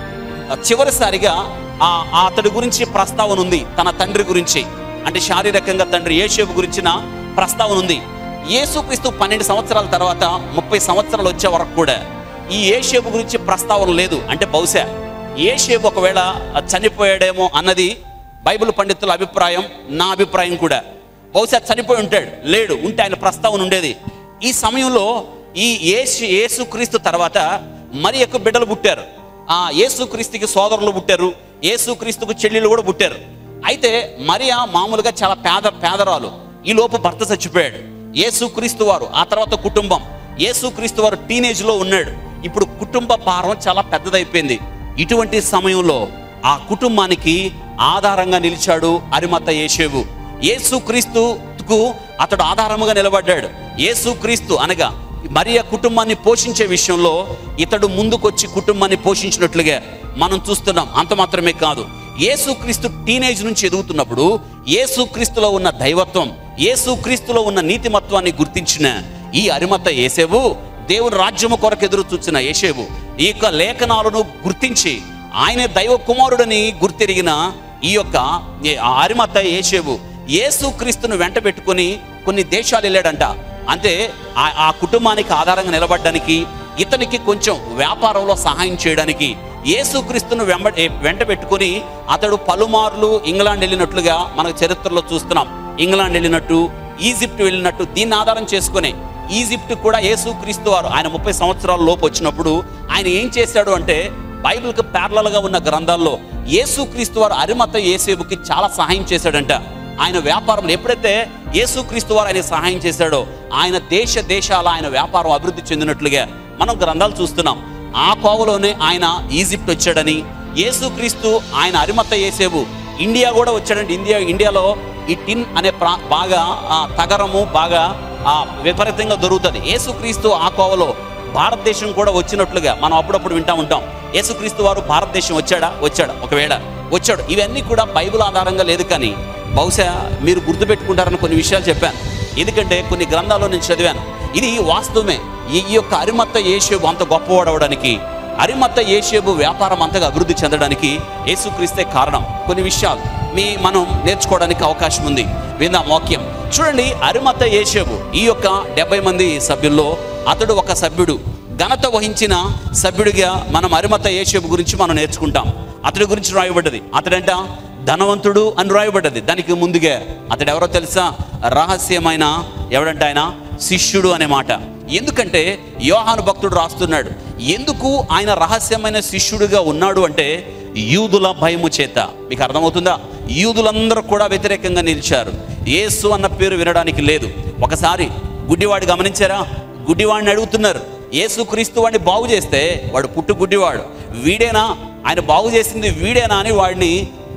చివరిసారిగా ఆ ఆ అతడి గురించి ప్రస్తావన ఉంది తన తండ్రి గురించి అంటే శారీరకంగా తండ్రి యేషేపు గురించిన ప్రస్తావన ఉంది యేసుక్రీస్తు పన్నెండు సంవత్సరాల తర్వాత ముప్పై సంవత్సరాలు వచ్చే వరకు కూడా ఈ యేషేపు గురించి ప్రస్తావన లేదు అంటే బహుశా యేషేపు ఒకవేళ చనిపోయాడేమో అన్నది బైబిల్ పండితుల అభిప్రాయం నా అభిప్రాయం కూడా బహుశా చనిపోయి ఉంటాడు లేడు ఉంటే ఆయన ప్రస్తావన ఉండేది ఈ సమయంలో ఈ యేసు యేసుక్రీస్తు తర్వాత మరి ఎక్కువ బిడ్డలు పుట్టారు ఆ యేసుక్రీస్తుకి సోదరులు పుట్టారు యేసుక్రీస్తుకు చెల్లెలు కూడా పుట్టారు అయితే మరియా మామూలుగా చాలా పేద పేదరాలు ఈ లోపు భర్త చచ్చిపోయాడు యేసుక్రీస్తు వారు ఆ తర్వాత కుటుంబం యేసుక్రీస్తు వారు టీనేజ్ లో ఉన్నాడు ఇప్పుడు కుటుంబ భారం చాలా పెద్దదైపోయింది ఇటువంటి సమయంలో ఆ కుటుంబానికి ఆధారంగా నిలిచాడు అరిమత యేషేవు యేసుక్రీస్తుకు అతడు ఆధారముగా నిలబడ్డాడు యేసుక్రీస్తు అనగా మరియ కుటుంబాన్ని పోషించే విషయంలో ఇతడు ముందుకొచ్చి కుటుంబాన్ని పోషించినట్లుగా మనం చూస్తున్నాం అంత మాత్రమే కాదు యేసుక్రీస్తు టీనేజ్ నుంచి ఎదుగుతున్నప్పుడు యేసుక్రీస్తులో ఉన్న దైవత్వం యేసుక్రీస్తులో ఉన్న నీతిమత్వాన్ని గుర్తించిన ఈ అరిమత ఏసేవు దేవుని రాజ్యము కొరకు ఎదురు చూచిన ఏసేవు ఈ యొక్క లేఖనాలను గుర్తించి ఆయనే దైవ కుమారుడని గుర్తిరిగిన ఈ యొక్క ఏ- ఆ అరిమత ఏసేవు యేసుక్రీస్తును వెంట పెట్టుకొని కొన్ని దేశాలు వెళ్ళాడంట అంటే ఆ- ఆ కుటుంబానికి ఆధారంగా నిలబడడానికి ఇతనికి కొంచెం వ్యాపారంలో సహాయం చేయడానికి యేసుక్రీస్తును వెంబ ఏ- వెంట పెట్టుకొని అతడు పలుమార్లు ఇంగ్లాండ్ వెళ్ళినట్లుగా మనకు చరిత్రలో చూస్తున్నాం ఇంగ్లాండ్ వెళ్ళినట్టు ఈజిప్ట్ వెళ్ళినట్టు దీన్ని ఆధారం చేసుకుని ఈజిప్ట్ కూడా యేసుక్రీస్తు వారు ఆయన ముప్పై సంవత్సరాల లోపు వచ్చినప్పుడు ఆయన ఏం చేశాడు అంటే బైబిల్కి ప్యారలల్గా ఉన్న గ్రంథాల్లో యేసుక్రీస్తు వారు అరిమత ఏసేబుకి చాలా సహాయం చేశాడంట ఆయన వ్యాపారంలో ఎప్పుడైతే యేసుక్రీస్తు వారు ఆయన సహాయం చేశాడో ఆయన దేశ దేశాల ఆయన వ్యాపారం అభివృద్ధి చెందినట్లుగా మనం గ్రంథాలు చూస్తున్నాం ఆ కోవలోనే ఆయన ఈజిప్ట్ వచ్చాడని యేసుక్రీస్తు ఆయన అరిమత ఏసేబు ఇండియా కూడా వచ్చాడండి ఇండియా ఇండియాలో ఈ టిన్ అనే ప్రా బాగా ఆ, తగరము బాగా ఆ, విపరీతంగా దొరుకుతుంది యేసుక్రీస్తు ఆ కోవలో భారతదేశం కూడా వచ్చినట్లుగా మనం అప్పుడప్పుడు వింటా ఉంటాం యేసుక్రీస్తు వారు భారతదేశం వచ్చాడా వచ్చాడా ఒకవేళ వచ్చాడు ఇవన్నీ కూడా బైబిల్ ఆధారంగా లేదు కానీ బహుశా మీరు గుర్తుపెట్టుకుంటారని కొన్ని విషయాలు చెప్పాను ఎందుకంటే కొన్ని గ్రంథాల్లో నేను చదివాను ఇది వాస్తవమే ఈ ఈ యొక్క అరిమత్త ఏషేబు అంత గొప్పవాడవడానికి అరిమత్త ఏషేబు వ్యాపారం అంతగా అభివృద్ధి చెందడానికి యేసుక్రీస్తే కారణం కొన్ని విషయాలు మీ మనం నేర్చుకోవడానికి అవకాశం ఉంది విందాం వాక్యం చూడండి అరిమత్త ఏషేబు ఈ యొక్క డెబ్బై మంది సభ్యుల్లో అతడు ఒక సభ్యుడు ఘనత వహించిన సభ్యుడిగా మనం అరిమత ఏషేబు గురించి మనం నేర్చుకుంటాం అతడి గురించి రాయబడ్డది అతడంట ధనవంతుడు అని రాయబడ్డది దానికి ముందుగా అతడు ఎవరో తెలుసా రహస్యమైన ఎవడంటే ఆయన శిష్యుడు అనే మాట ఎందుకంటే యోహాను భక్తుడు రాస్తున్నాడు ఎందుకు ఆయన రహస్యమైన శిష్యుడిగా ఉన్నాడు అంటే యూదుల భయము చేత మీకు అర్థమవుతుందా యూదులందరూ కూడా వ్యతిరేకంగా నిలిచారు యేసు అన్న పేరు వినడానికి లేదు ఒకసారి గుడ్డివాడు గమనించారా గుడ్డివాడిని అడుగుతున్నారు యేసుక్రీస్తు వాడిని బాగు చేస్తే వాడు పుట్టు గుడ్డివాడు వీడేనా ఆయన బాగు చేసింది వీడేనా అని వాడిని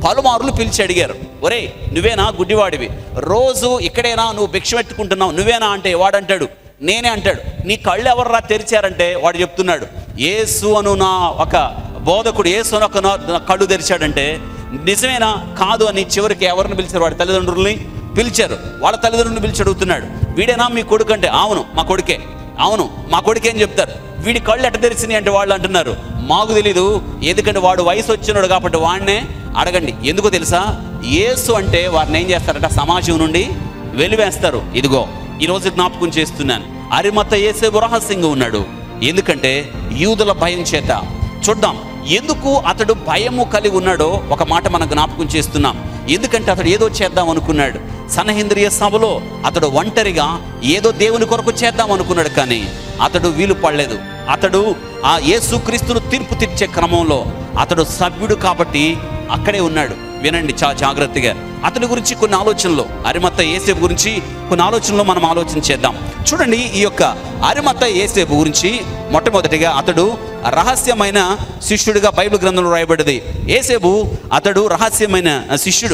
పలుమారులు పిలిచి అడిగారు ఒరే నువ్వేనా గుడ్డివాడివి రోజు ఇక్కడేనా నువ్వు భిక్ష పెట్టుకుంటున్నావు నువ్వేనా అంటే వాడంటాడు నేనే అంటాడు నీ కళ్ళు ఎవర్రా తెరిచారంటే వాడు చెప్తున్నాడు ఏసు అను నా ఒక బోధకుడు ఏసు అని ఒక నా నా కళ్ళు తెరిచాడంటే నిజమేనా కాదు అని చివరికి ఎవరిని పిలిచారు వాడి తల్లిదండ్రుల్ని పిలిచారు వాళ్ళ తల్లిదండ్రులను పిలిచి అడుగుతున్నాడు వీడేనా మీ కొడుకు అంటే అవును మా కొడుకే అవును మా కొడుకు ఏం చెప్తారు వీడి కళ్ళు ఎట్ట తెరిచినాయి అంటే వాళ్ళు అంటున్నారు మాకు తెలీదు ఎందుకంటే వాడు వయసు వచ్చినాడు కాబట్టి వాడినే అడగండి ఎందుకో తెలుసా యేసు అంటే వారిని ఏం చేస్తారంట సమాజం నుండి వెలివేస్తారు ఇదిగో ఈరోజు జ్ఞాపకం చేస్తున్నాను అరిమత ఏసేపు రహస్యంగా ఉన్నాడు ఎందుకంటే యూదుల భయం చేత చూద్దాం ఎందుకు అతడు భయము కలిగి ఉన్నాడో ఒక మాట మనం జ్ఞాపకం చేస్తున్నాం ఎందుకంటే అతడు ఏదో చేద్దాం అనుకున్నాడు సనహేంద్రియ సభలో అతడు ఒంటరిగా ఏదో దేవుని కొరకు చేద్దాం అనుకున్నాడు కానీ అతడు వీలు పడలేదు అతడు ఆ యేసుక్రీస్తును తీర్పు తీర్చే క్రమంలో అతడు సభ్యుడు కాబట్టి అక్కడే ఉన్నాడు వినండి చాలా జాగ్రత్తగా అతని గురించి కొన్ని ఆలోచనలు అరిమత్త ఏసేపు గురించి కొన్ని ఆలోచనలు మనం ఆలోచన చేద్దాం చూడండి ఈ యొక్క అరిమత్త ఏసేపు గురించి మొట్టమొదటిగా అతడు రహస్యమైన శిష్యుడిగా బైబిల్ గ్రంథంలో రాయబడ్డది ఏసేపు అతడు రహస్యమైన శిష్యుడు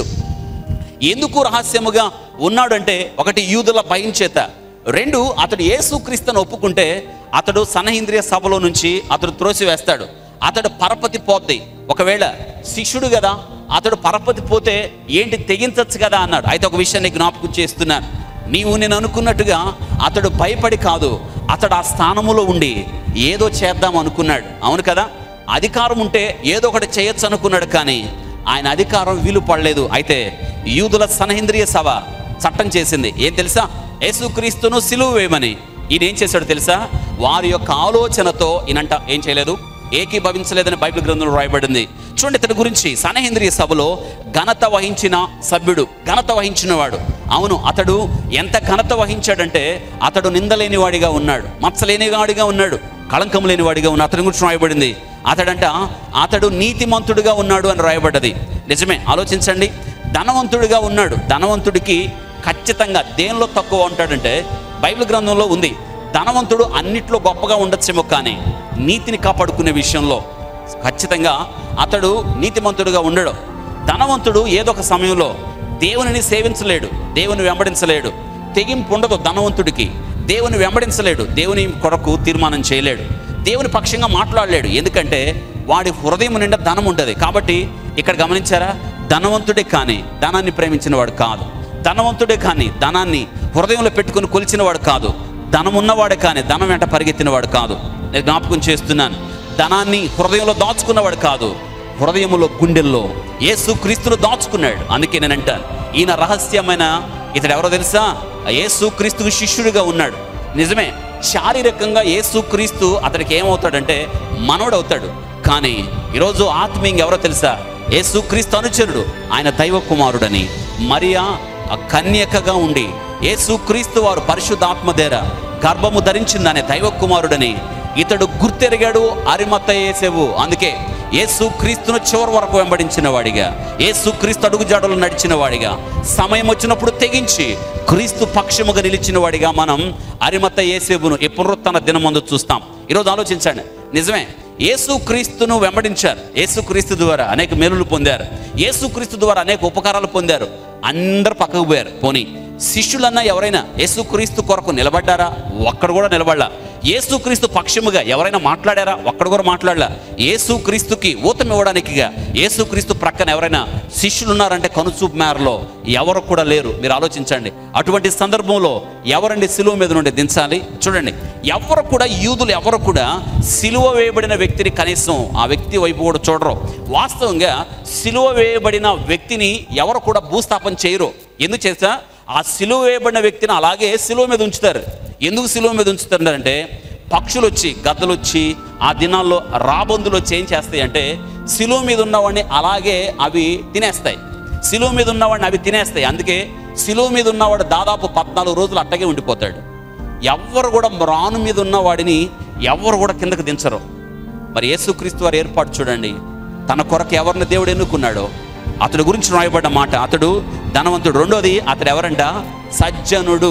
ఎందుకు రహస్యముగా ఉన్నాడంటే ఒకటి యూదుల భయం చేత రెండు అతడు యేసుక్రీస్తును ఒప్పుకుంటే అతడు సనహేంద్రియ సభలో నుంచి అతడు త్రోసివేస్తాడు అతడు పరపతి పోద్ది ఒకవేళ శిష్యుడు కదా అతడు పరపతి పోతే ఏంటి తెగించచ్చు కదా అన్నాడు అయితే ఒక విషయాన్ని జ్ఞాపకం చేస్తున్నాను నీవు నేను అనుకున్నట్టుగా అతడు భయపడి కాదు అతడు ఆ స్థానములో ఉండి ఏదో చేద్దాం అనుకున్నాడు అవును కదా అధికారం ఉంటే ఏదో ఒకటి చేయొచ్చు అనుకున్నాడు కానీ ఆయన అధికారం వీలు పడలేదు అయితే యూదుల సనహేంద్రియ సభ చట్టం చేసింది ఏం తెలుసా యేసుక్రీస్తును సిలువ వేయమని ఈయన ఏం చేశాడు తెలుసా వారి యొక్క ఆలోచనతో ఈయనంట ఏం చేయలేదు ఏకీభవించలేదని బైబిల్ గ్రంథంలో రాయబడింది చూడండి ఇతని గురించి సనహేంద్రియ సభలో ఘనత వహించిన సభ్యుడు ఘనత వహించినవాడు అవును అతడు ఎంత ఘనత వహించాడంటే అతడు నిందలేని వాడిగా ఉన్నాడు మచ్చలేని వాడిగా ఉన్నాడు కళంకం లేని వాడిగా ఉన్న అతని గురించి రాయబడింది అతడంట అతడు నీతిమంతుడిగా ఉన్నాడు అని రాయబడ్డది నిజమే ఆలోచించండి ధనవంతుడిగా ఉన్నాడు ధనవంతుడికి ఖచ్చితంగా దేనిలో తక్కువ ఉంటాడంటే బైబిల్ గ్రంథంలో ఉంది ధనవంతుడు అన్నిట్లో గొప్పగా ఉండొచ్చేమో కానీ నీతిని కాపాడుకునే విషయంలో ఖచ్చితంగా అతడు నీతిమంతుడుగా ఉండడు ధనవంతుడు ఏదో ఒక సమయంలో దేవునిని సేవించలేడు దేవుని వెంబడించలేడు తెగింపు ఉండదు ధనవంతుడికి దేవుని వెంబడించలేడు దేవుని కొరకు తీర్మానం చేయలేడు దేవుని పక్షంగా మాట్లాడలేడు ఎందుకంటే వాడి హృదయం నిండా ధనం ఉంటుంది కాబట్టి ఇక్కడ గమనించారా ధనవంతుడే కానీ ధనాన్ని ప్రేమించిన వాడు కాదు ధనవంతుడే కానీ ధనాన్ని హృదయంలో పెట్టుకుని కొలిచిన వాడు కాదు ధనం ఉన్నవాడే కానీ ధనం వెంట పరిగెత్తిన వాడు కాదు నేను జ్ఞాపకం చేస్తున్నాను ధనాన్ని హృదయంలో దాచుకున్నవాడు కాదు హృదయములో గుండెల్లో యేసు క్రీస్తును దాచుకున్నాడు అందుకే నేను అంటాను ఈయన రహస్యమైన ఇతడు ఎవరో తెలుసా యేసు క్రీస్తుకు శిష్యుడిగా ఉన్నాడు నిజమే శారీరకంగా యేసు క్రీస్తు అతనికి ఏమవుతాడంటే మనోడవుతాడు కానీ ఈరోజు ఆత్మీయంగా ఎవరో తెలుసా యేసు క్రీస్తు అనుచరుడు ఆయన దైవ కుమారుడని మరియా ఆ కన్యకగా ఉండి యేసు క్రీస్తు వారు పరిశుద్ధాత్మ దేర గర్భము ధరించిందనే దైవ కుమారుడని ఇతడు గుర్తెరిగాడు అరిమత్త ఏసేవు అందుకే యేసు క్రీస్తును చివరి వరకు వెంబడించిన వాడిగా యేసు క్రీస్తు అడుగుజాడలు నడిచిన వాడిగా సమయం వచ్చినప్పుడు తెగించి క్రీస్తు పక్షముగా నిలిచిన వాడిగా మనం అరిమత్త ఏసేబును ఈ పునరుత్న దినమందు చూస్తాం ఈరోజు ఆలోచించండి నిజమే యేసు క్రీస్తును వెంబడించారు యేసు క్రీస్తు ద్వారా అనేక మేలులు పొందారు యేసు క్రీస్తు ద్వారా అనేక ఉపకారాలు పొందారు అందరు పక్కకు పోయారు పోనీ శిష్యులన్నా ఎవరైనా యేసుక్రీస్తు కొరకు నిలబడ్డారా ఒక్కడు కూడా నిలబడలా యేసుక్రీస్తు పక్షముగా ఎవరైనా మాట్లాడారా ఒక్కడు కూడా మాట్లాడలా యేసుక్రీస్తుకి ఊతం ఇవ్వడానికిగా యేసుక్రీస్తు ప్రక్కన ఎవరైనా శిష్యులు ఉన్నారంటే కనుచూపు మేరలో ఎవరు కూడా లేరు మీరు ఆలోచించండి అటువంటి సందర్భంలో ఎవరండి సిలువ మీద నుండి దించాలి చూడండి ఎవరు కూడా యూదులు ఎవరు కూడా సిలువ వేయబడిన వ్యక్తిని కనీసం ఆ వ్యక్తి వైపు కూడా చూడరు వాస్తవంగా సిలువ వేయబడిన వ్యక్తిని ఎవరు కూడా భూస్థాపన చేయరు ఎందుకు చేస్తా ఆ సిలువ వేయబడిన వ్యక్తిని అలాగే సిలువ మీద ఉంచుతారు ఎందుకు సిలువ మీద ఉంచుతారంటే పక్షులు వచ్చి గద్దలు వచ్చి ఆ దినాల్లో రాబందులు వచ్చి ఏం చేస్తాయి అంటే సిలువ మీద ఉన్నవాడిని అలాగే అవి తినేస్తాయి సిలువ మీద ఉన్నవాడిని అవి తినేస్తాయి అందుకే సిలువ మీద ఉన్నవాడు దాదాపు పద్నాలుగు రోజులు అట్టగే ఉండిపోతాడు ఎవ్వరు కూడా రాను మీద ఉన్నవాడిని ఎవ్వరు కూడా కిందకు దించరు మరి యేసుక్రీస్తు వారి ఏర్పాటు చూడండి తన కొరకు ఎవరిని దేవుడు ఎన్నుకున్నాడో అతడి గురించి రాయబడ్డ మాట అతడు ధనవంతుడు రెండోది అతడు ఎవరంట సజ్జనుడు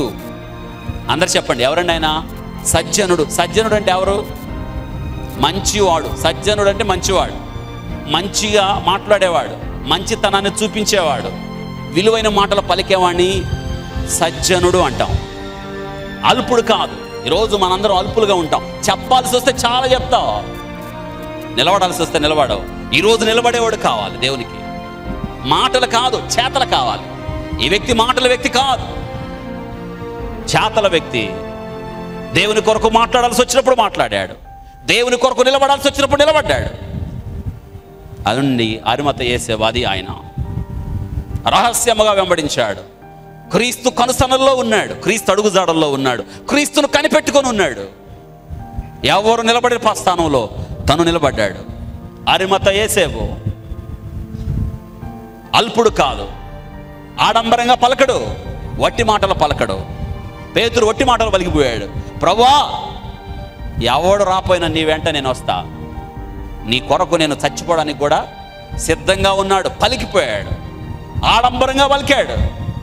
అందరు చెప్పండి ఎవరండి ఆయన సజ్జనుడు సజ్జనుడు అంటే ఎవరు మంచివాడు సజ్జనుడు అంటే మంచివాడు మంచిగా మాట్లాడేవాడు మంచితనాన్ని చూపించేవాడు విలువైన మాటలు పలికేవాడిని సజ్జనుడు అంటాం అల్పుడు కాదు ఈరోజు మనందరం అల్పులుగా ఉంటాం చెప్పాల్సి వస్తే చాలా చెప్తావు నిలబడాల్సి వస్తే నిలబడవు ఈరోజు నిలబడేవాడు కావాలి దేవునికి మాటలు కాదు చేతలు కావాలి ఈ వ్యక్తి మాటల వ్యక్తి కాదు చేతల వ్యక్తి దేవుని కొరకు మాట్లాడాల్సి వచ్చినప్పుడు మాట్లాడాడు దేవుని కొరకు నిలబడాల్సి వచ్చినప్పుడు నిలబడ్డాడు అదుండి అరిమత వేసేవాది ఆయన రహస్యముగా వెంబడించాడు క్రీస్తు కనుసనల్లో ఉన్నాడు క్రీస్తు అడుగుజాడల్లో ఉన్నాడు క్రీస్తును కనిపెట్టుకొని ఉన్నాడు ఎవరు నిలబడే స్థానంలో తను నిలబడ్డాడు అరిమత ఏసేవు అల్పుడు కాదు ఆడంబరంగా పలకడు వట్టి మాటలు పలకడు పేతురు వట్టి మాటలు పలికిపోయాడు ప్రభా ఎవడు రాపోయినా నీ వెంట నేను వస్తా నీ కొరకు నేను చచ్చిపోవడానికి కూడా సిద్ధంగా ఉన్నాడు పలికిపోయాడు ఆడంబరంగా పలికాడు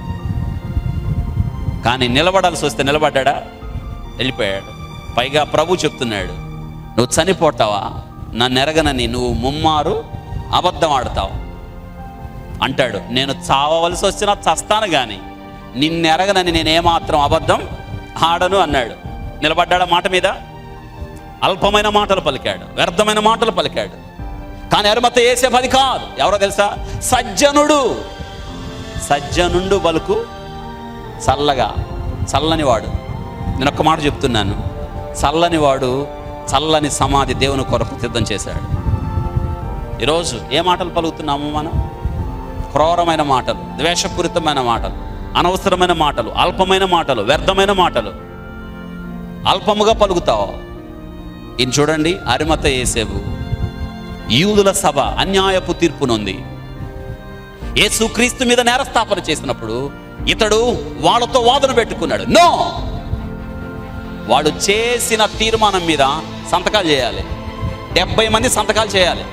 కానీ నిలబడాల్సి వస్తే నిలబడ్డా వెళ్ళిపోయాడు పైగా ప్రభు చెప్తున్నాడు నువ్వు చనిపోతావా నన్ను ఎరగనని నువ్వు ముమ్మారు అబద్ధం ఆడతావు అంటాడు నేను చావవలసి వచ్చినా చస్తాను కానీ నిన్ను ఎరగనని నేను ఏమాత్రం అబద్ధం ఆడను అన్నాడు నిలబడ్డాడు మాట మీద అల్పమైన మాటలు పలికాడు వ్యర్థమైన మాటలు పలికాడు కానీ అరుమత వేసే పది కాదు ఎవరో తెలుసా సజ్జనుడు సజ్జనుండు బలుకు చల్లగా చల్లని వాడు నేను ఒక్క మాట చెప్తున్నాను చల్లని వాడు చల్లని సమాధి దేవుని కొరకు సిద్ధం చేశాడు ఈరోజు ఏ మాటలు పలుకుతున్నాము మనం క్రూరమైన మాటలు ద్వేషపూరితమైన మాటలు అనవసరమైన మాటలు అల్పమైన మాటలు వ్యర్థమైన మాటలు అల్పముగా పలుకుతావు ఈయన చూడండి అరిమత ఏసేవు యూదుల సభ అన్యాయపు తీర్పునుంది యేసుక్రీస్తు మీద నేరస్థాపన చేసినప్పుడు ఇతడు వాళ్ళతో వాదన పెట్టుకున్నాడు నో వాడు చేసిన తీర్మానం మీద సంతకాలు చేయాలి డెబ్బై మంది సంతకాలు చేయాలి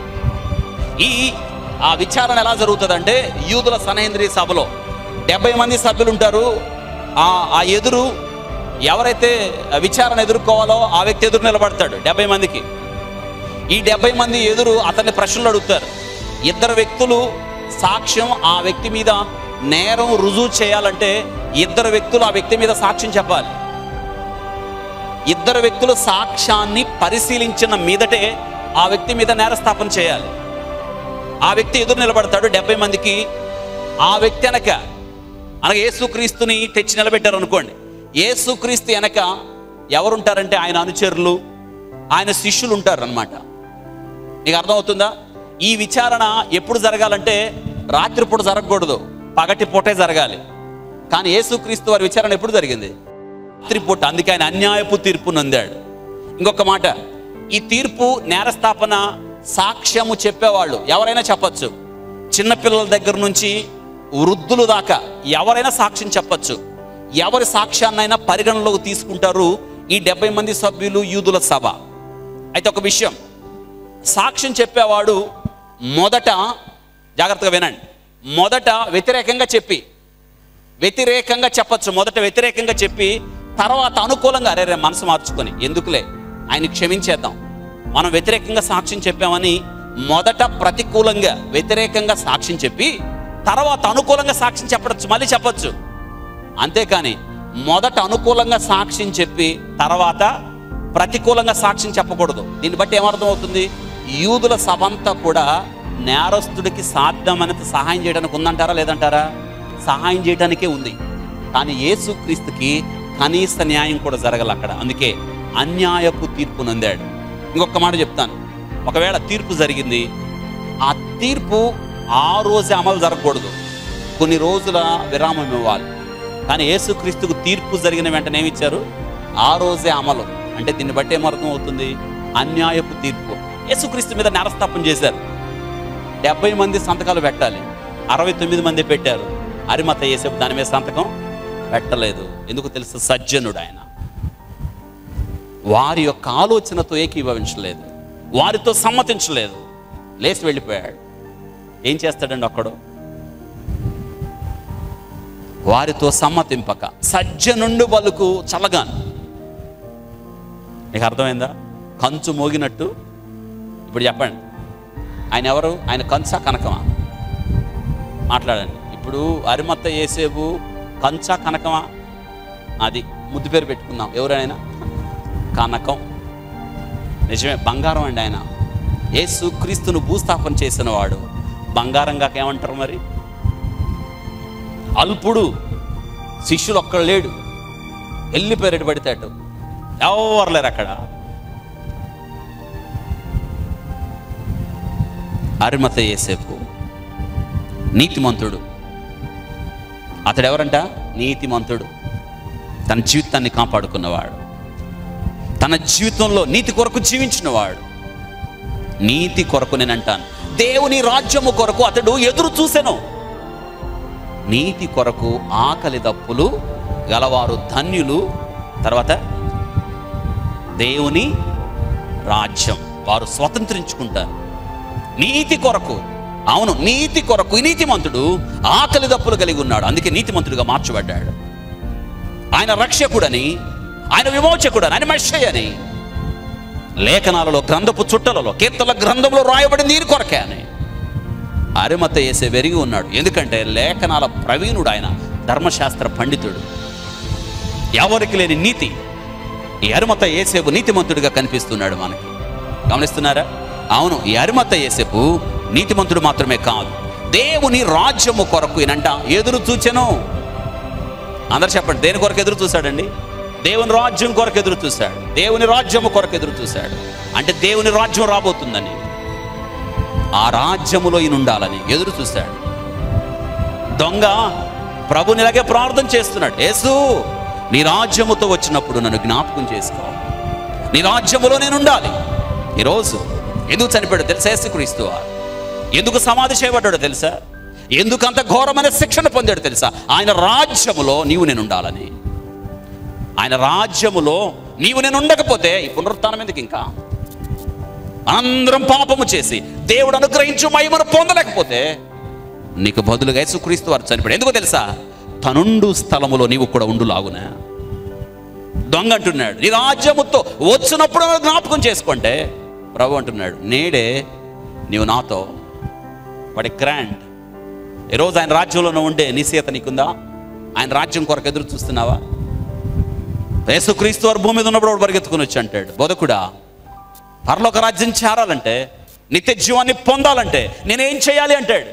ఈ ఆ విచారణ ఎలా జరుగుతుందంటే యూదుల సనేంద్రియ సభలో డెబ్బై మంది సభ్యులు ఉంటారు ఆ ఆ ఎదురు ఎవరైతే విచారణ ఎదుర్కోవాలో ఆ వ్యక్తి ఎదురు నిలబడతాడు డెబ్బై మందికి ఈ డెబ్బై మంది ఎదురు అతన్ని ప్రశ్నలు అడుగుతారు ఇద్దరు వ్యక్తులు సాక్ష్యం ఆ వ్యక్తి మీద నేరం రుజువు చేయాలంటే ఇద్దరు వ్యక్తులు ఆ వ్యక్తి మీద సాక్ష్యం చెప్పాలి ఇద్దరు వ్యక్తులు సాక్ష్యాన్ని పరిశీలించిన మీదటే ఆ వ్యక్తి మీద నేరస్థాపన చేయాలి ఆ వ్యక్తి ఎదురు నిలబడతాడు డెబ్బై మందికి ఆ వ్యక్తి వెనక అనగా యేసుక్రీస్తుని తెచ్చి నిలబెట్టారు అనుకోండి యేసుక్రీస్తు వెనక ఎవరుంటారంటే ఆయన అనుచరులు ఆయన శిష్యులు ఉంటారు అనమాట నీకు అర్థమవుతుందా ఈ విచారణ ఎప్పుడు జరగాలంటే రాత్రిపూట జరగకూడదు పగటి పూటే జరగాలి కానీ యేసుక్రీస్తు వారి విచారణ ఎప్పుడు జరిగింది రాత్రిపూట అందుకే ఆయన అన్యాయపు తీర్పు నొందాడు ఇంకొక మాట ఈ తీర్పు నేరస్థాపన సాక్ష్యము చెప్పేవాళ్ళు ఎవరైనా చెప్పచ్చు చిన్నపిల్లల దగ్గర నుంచి వృద్ధులు దాకా ఎవరైనా సాక్ష్యం చెప్పచ్చు ఎవరి సాక్ష్యాన్నైనా పరిగణలోకి తీసుకుంటారు ఈ డెబ్బై మంది సభ్యులు యూదుల సభ అయితే ఒక విషయం సాక్ష్యం చెప్పేవాడు మొదట జాగ్రత్తగా వినండి మొదట వ్యతిరేకంగా చెప్పి వ్యతిరేకంగా చెప్పచ్చు మొదట వ్యతిరేకంగా చెప్పి తర్వాత అనుకూలంగా అరే రే మనసు మార్చుకొని ఎందుకులే ఆయన క్షమించేద్దాం మనం వ్యతిరేకంగా సాక్ష్యం చెప్పామని మొదట ప్రతికూలంగా వ్యతిరేకంగా సాక్ష్యం చెప్పి తర్వాత అనుకూలంగా సాక్ష్యం చెప్పచ్చు మళ్ళీ చెప్పచ్చు అంతేకాని మొదట అనుకూలంగా సాక్ష్యం చెప్పి తర్వాత ప్రతికూలంగా సాక్ష్యం చెప్పకూడదు దీన్ని బట్టి ఏమర్థం అవుతుంది యూదుల సభంతా కూడా నేరస్తుడికి సాధ్యమైనంత సహాయం చేయడానికి ఉందంటారా లేదంటారా సహాయం చేయడానికే ఉంది కానీ యేసుక్రీస్తుకి కనీస న్యాయం కూడా జరగల అక్కడ అందుకే అన్యాయపు తీర్పు నొందాడు ఇంకొక మాట చెప్తాను ఒకవేళ తీర్పు జరిగింది ఆ తీర్పు ఆ రోజే అమలు జరగకూడదు కొన్ని రోజుల విరామం ఇవ్వాలి కానీ యేసుక్రీస్తుకు తీర్పు జరిగిన వెంటనే ఏమి ఇచ్చారు ఆ రోజే అమలు అంటే దీన్ని బట్టి ఏమర్థం అవుతుంది అన్యాయపు తీర్పు యేసుక్రీస్తు మీద నేరస్థాపన చేశారు డెబ్బై మంది సంతకాలు పెట్టాలి అరవై తొమ్మిది మంది పెట్టారు అరిమత యేసేపు దాని మీద సంతకం పెట్టలేదు ఎందుకు తెలుసు సజ్జనుడు ఆయన వారి యొక్క ఆలోచనతో ఏకీభవించలేదు వారితో సమ్మతించలేదు లేచి వెళ్ళిపోయాడు ఏం చేస్తాడండి ఒక్కడు వారితో సమ్మతింపక సజ్జనుండు బలుకు చల్లగాను మీకు అర్థమైందా కంచు మోగినట్టు ఇప్పుడు చెప్పండి ఆయన ఎవరు ఆయన కంచా కనకమా మాట్లాడండి ఇప్పుడు అరిమత్త ఏసేపు కంచా కనకమా అది ముద్దు పేరు పెట్టుకుందాం ఎవరైనా కనకం నిజమే బంగారం అండి ఆయన యేసు క్రీస్తును భూస్థాపన చేసిన వాడు బంగారంగా ఏమంటారు మరి అల్పుడు శిష్యులు ఒక్కడు లేడు వెళ్ళిపోయాడు పడితేట ఎవరు లేరు అక్కడ అరిమత ఏసేపు నీతిమంతుడు అతడు ఎవరంట నీతిమంతుడు తన జీవితాన్ని కాపాడుకున్నవాడు తన జీవితంలో నీతి కొరకు జీవించినవాడు నీతి కొరకు నేను అంటాను దేవుని రాజ్యము కొరకు అతడు ఎదురు చూసెను నీతి కొరకు ఆకలి దప్పులు గలవారు ధన్యులు తర్వాత దేవుని రాజ్యం వారు స్వతంత్రించుకుంటారు నీతి కొరకు అవును నీతి కొరకు ఈ నీతిమంతుడు ఆకలి దప్పులు కలిగి ఉన్నాడు అందుకే నీతిమంతుడిగా మార్చబడ్డాడు ఆయన రక్షకుడని ఆయన విమోచకుడని ఆయన మషయని లేఖనాలలో గ్రంథపు చుట్టలలో కీర్తన గ్రంథంలో రాయబడింది దీని కొరకే అని అరిమత వేసే వెరిగి ఉన్నాడు ఎందుకంటే లేఖనాల ప్రవీణుడు ఆయన ధర్మశాస్త్ర పండితుడు ఎవరికి లేని నీతి ఈ అరిమత ఏసేపు నీతిమంతుడిగా కనిపిస్తున్నాడు మనకి గమనిస్తున్నారా అవును ఈ అరిమత ఏసేపు నీతిమంతుడు మాత్రమే కాదు దేవుని రాజ్యము కొరకు ఈయనంట ఎదురు చూచెను అందరు చెప్పండి దేని కొరకు ఎదురు చూశాడండి దేవుని రాజ్యం కొరకు ఎదురు చూశాడు దేవుని రాజ్యము కొరకు ఎదురు చూశాడు అంటే దేవుని రాజ్యం రాబోతుందని ఆ రాజ్యములో ఈయన ఉండాలని ఎదురు చూశాడు దొంగ ప్రభుని ఇలాగే ప్రార్థన చేస్తున్నాడు యేసు నీ రాజ్యముతో వచ్చినప్పుడు నన్ను జ్ఞాపకం చేసుకో నీ రాజ్యములో నేను ఉండాలి ఈరోజు ఎందుకు చనిపోయాడు తెలుసా యేసుక్రీస్తు వారు ఎందుకు సమాధి చేయబడ్డాడో తెలుసా ఎందుకు అంత ఘోరమైన శిక్షణ పొందాడు తెలుసా ఆయన రాజ్యములో నీవు నేను ఉండాలని ఆయన రాజ్యములో నీవు నేను ఉండకపోతే ఈ పునరుత్థానం ఎందుకు ఇంకా అందరం పాపము చేసి దేవుడు అనుగ్రహించు మహిమను పొందలేకపోతే నీకు బదులుగా యేసుక్రీస్తు వారు చనిపోయాడు ఎందుకో తెలుసా తనుండు స్థలములో నీవు కూడా ఉండులాగునా దొంగ అంటున్నాడు నీ రాజ్యముతో వచ్చినప్పుడు నన్ను జ్ఞాపకం చేసుకుంటే ప్రభు అంటున్నాడు నేడే నీవు నాతో వాడి గ్రాండ్ ఈరోజు ఆయన రాజ్యంలో ఉండే నిశ్చయత నీకుందా ఆయన రాజ్యం కొరకు ఎదురు చూస్తున్నావా యేసుక్రీస్తు వారు భూమి మీద ఉన్నప్పుడు వాడు పరిగెత్తుకుని వచ్చి అంటాడు బోధకుడా పరలోక రాజ్యం చేరాలంటే నిత్య జీవాన్ని పొందాలంటే నేనేం చేయాలి అంటాడు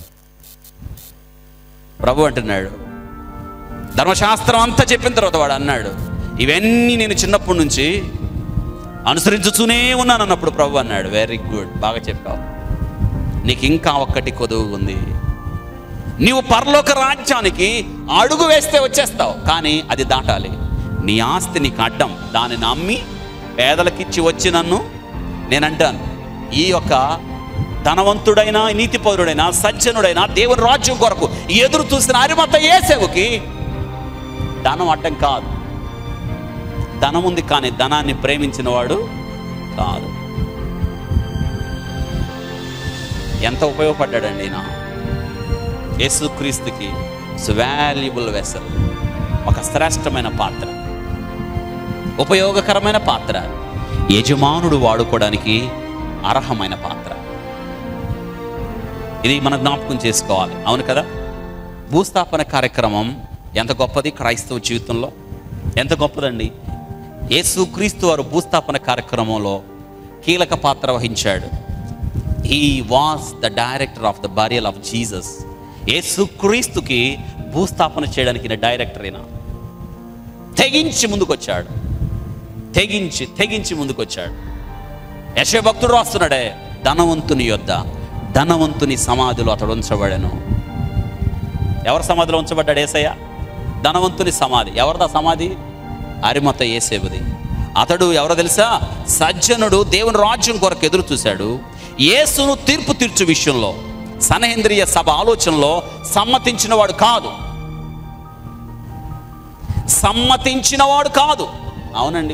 ప్రభు అంటున్నాడు ధర్మశాస్త్రం అంతా చెప్పిన తర్వాత వాడు అన్నాడు ఇవన్నీ నేను చిన్నప్పటి నుంచి అనుసరించుతూనే ఉన్నాను అన్నప్పుడు ప్రభు అన్నాడు వెరీ గుడ్ బాగా చెప్పావు నీకు ఇంకా ఒక్కటి కొదువు ఉంది నీవు పరలోక రాజ్యానికి అడుగు వేస్తే వచ్చేస్తావు కానీ అది దాటాలి నీ ఆస్తి నీకు అడ్డం దానిని అమ్మి పేదలకిచ్చి వచ్చి నన్ను నేనంటాను ఈ యొక్క ధనవంతుడైన నీతిపౌరుడైన సజ్జనుడైన దేవుని రాజ్యం కొరకు ఎదురు చూసిన అరిమత ఏసేవుకి ధనం అడ్డం కాదు ధనం ఉంది కానీ ధనాన్ని ప్రేమించిన వాడు కాదు ఎంత ఉపయోగపడ్డాడండి నా యేసుక్రీస్తుకి వాల్యుబుల్ వెసల్ ఒక శ్రేష్టమైన పాత్ర ఉపయోగకరమైన పాత్ర యజమానుడు వాడుకోవడానికి అర్హమైన పాత్ర ఇది మన జ్ఞాపకం చేసుకోవాలి అవును కదా భూస్థాపన కార్యక్రమం ఎంత గొప్పది క్రైస్తవ జీవితంలో ఎంత గొప్పదండి యేసు క్రీస్తు వారు భూస్థాపన కార్యక్రమంలో కీలక పాత్ర వహించాడు he was the director of the burial of Jesus యేసు క్రీస్తుకి భూస్థాపన చేయడానికి ఈయన డైరెక్టర్ అయినా తెగించి ముందుకొచ్చాడు తెగించి తెగించి ముందుకొచ్చాడు యశ భక్తుడు రాస్తున్నాడే ధనవంతుని యొద్ద ధనవంతుని సమాధిలో అతడు ఉంచబడాను ఎవరి సమాధిలో ఉంచబడ్డాడు ఏసయ్య ధనవంతుని సమాధి ఎవరిదా సమాధి అరిమత ఏసేవుది అతడు ఎవరో తెలుసా సజ్జనుడు దేవుని రాజ్యం కొరకు ఎదురు చూశాడు యేసును తీర్పు తీర్చు విషయంలో సనహేంద్రియ సభ ఆలోచనలో సమ్మతించినవాడు కాదు సమ్మతించినవాడు కాదు అవునండి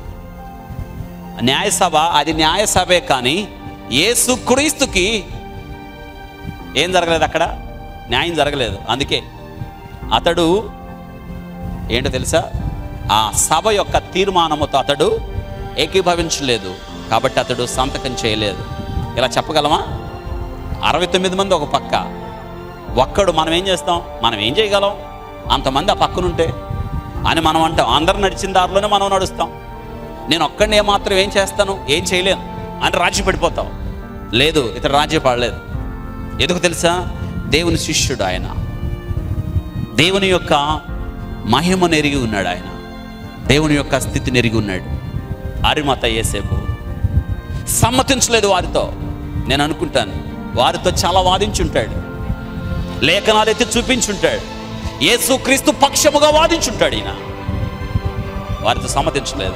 న్యాయసభ అది న్యాయసభే కానీ యేసు క్రీస్తుకి ఏం జరగలేదు అక్కడ న్యాయం జరగలేదు అందుకే అతడు ఏంటో తెలుసా ఆ సభ యొక్క తీర్మానముతో అతడు ఏకీభవించలేదు కాబట్టి అతడు సంతకం చేయలేదు ఇలా చెప్పగలమా అరవై తొమ్మిది మంది ఒక పక్క ఒక్కడు మనం ఏం చేస్తాం మనం ఏం చేయగలం అంతమంది ఆ పక్కనుంటే అని మనం అంటాం అందరు నడిచిన దారిలోనే మనం నడుస్తాం నేను ఒక్కడిని ఏమాత్రం ఏం చేస్తాను ఏం చేయలేను అని రాజీ పడిపోతాం లేదు ఇతడు రాజీ పడలేదు ఎందుకు తెలుసా దేవుని శిష్యుడు ఆయన దేవుని యొక్క మహిమను ఎరిగి ఉన్నాడు ఆయన దేవుని యొక్క స్థితిని ఎరిగి ఉన్నాడు అరిమత ఏసేపు సమ్మతించలేదు వారితో నేను అనుకుంటాను వారితో చాలా వాదించుంటాడు లేఖనాలు ఎత్తి చూపించుంటాడు యేసుక్రీస్తు పక్షముగా వాదించుంటాడు ఈయన వారితో సమ్మతించలేదు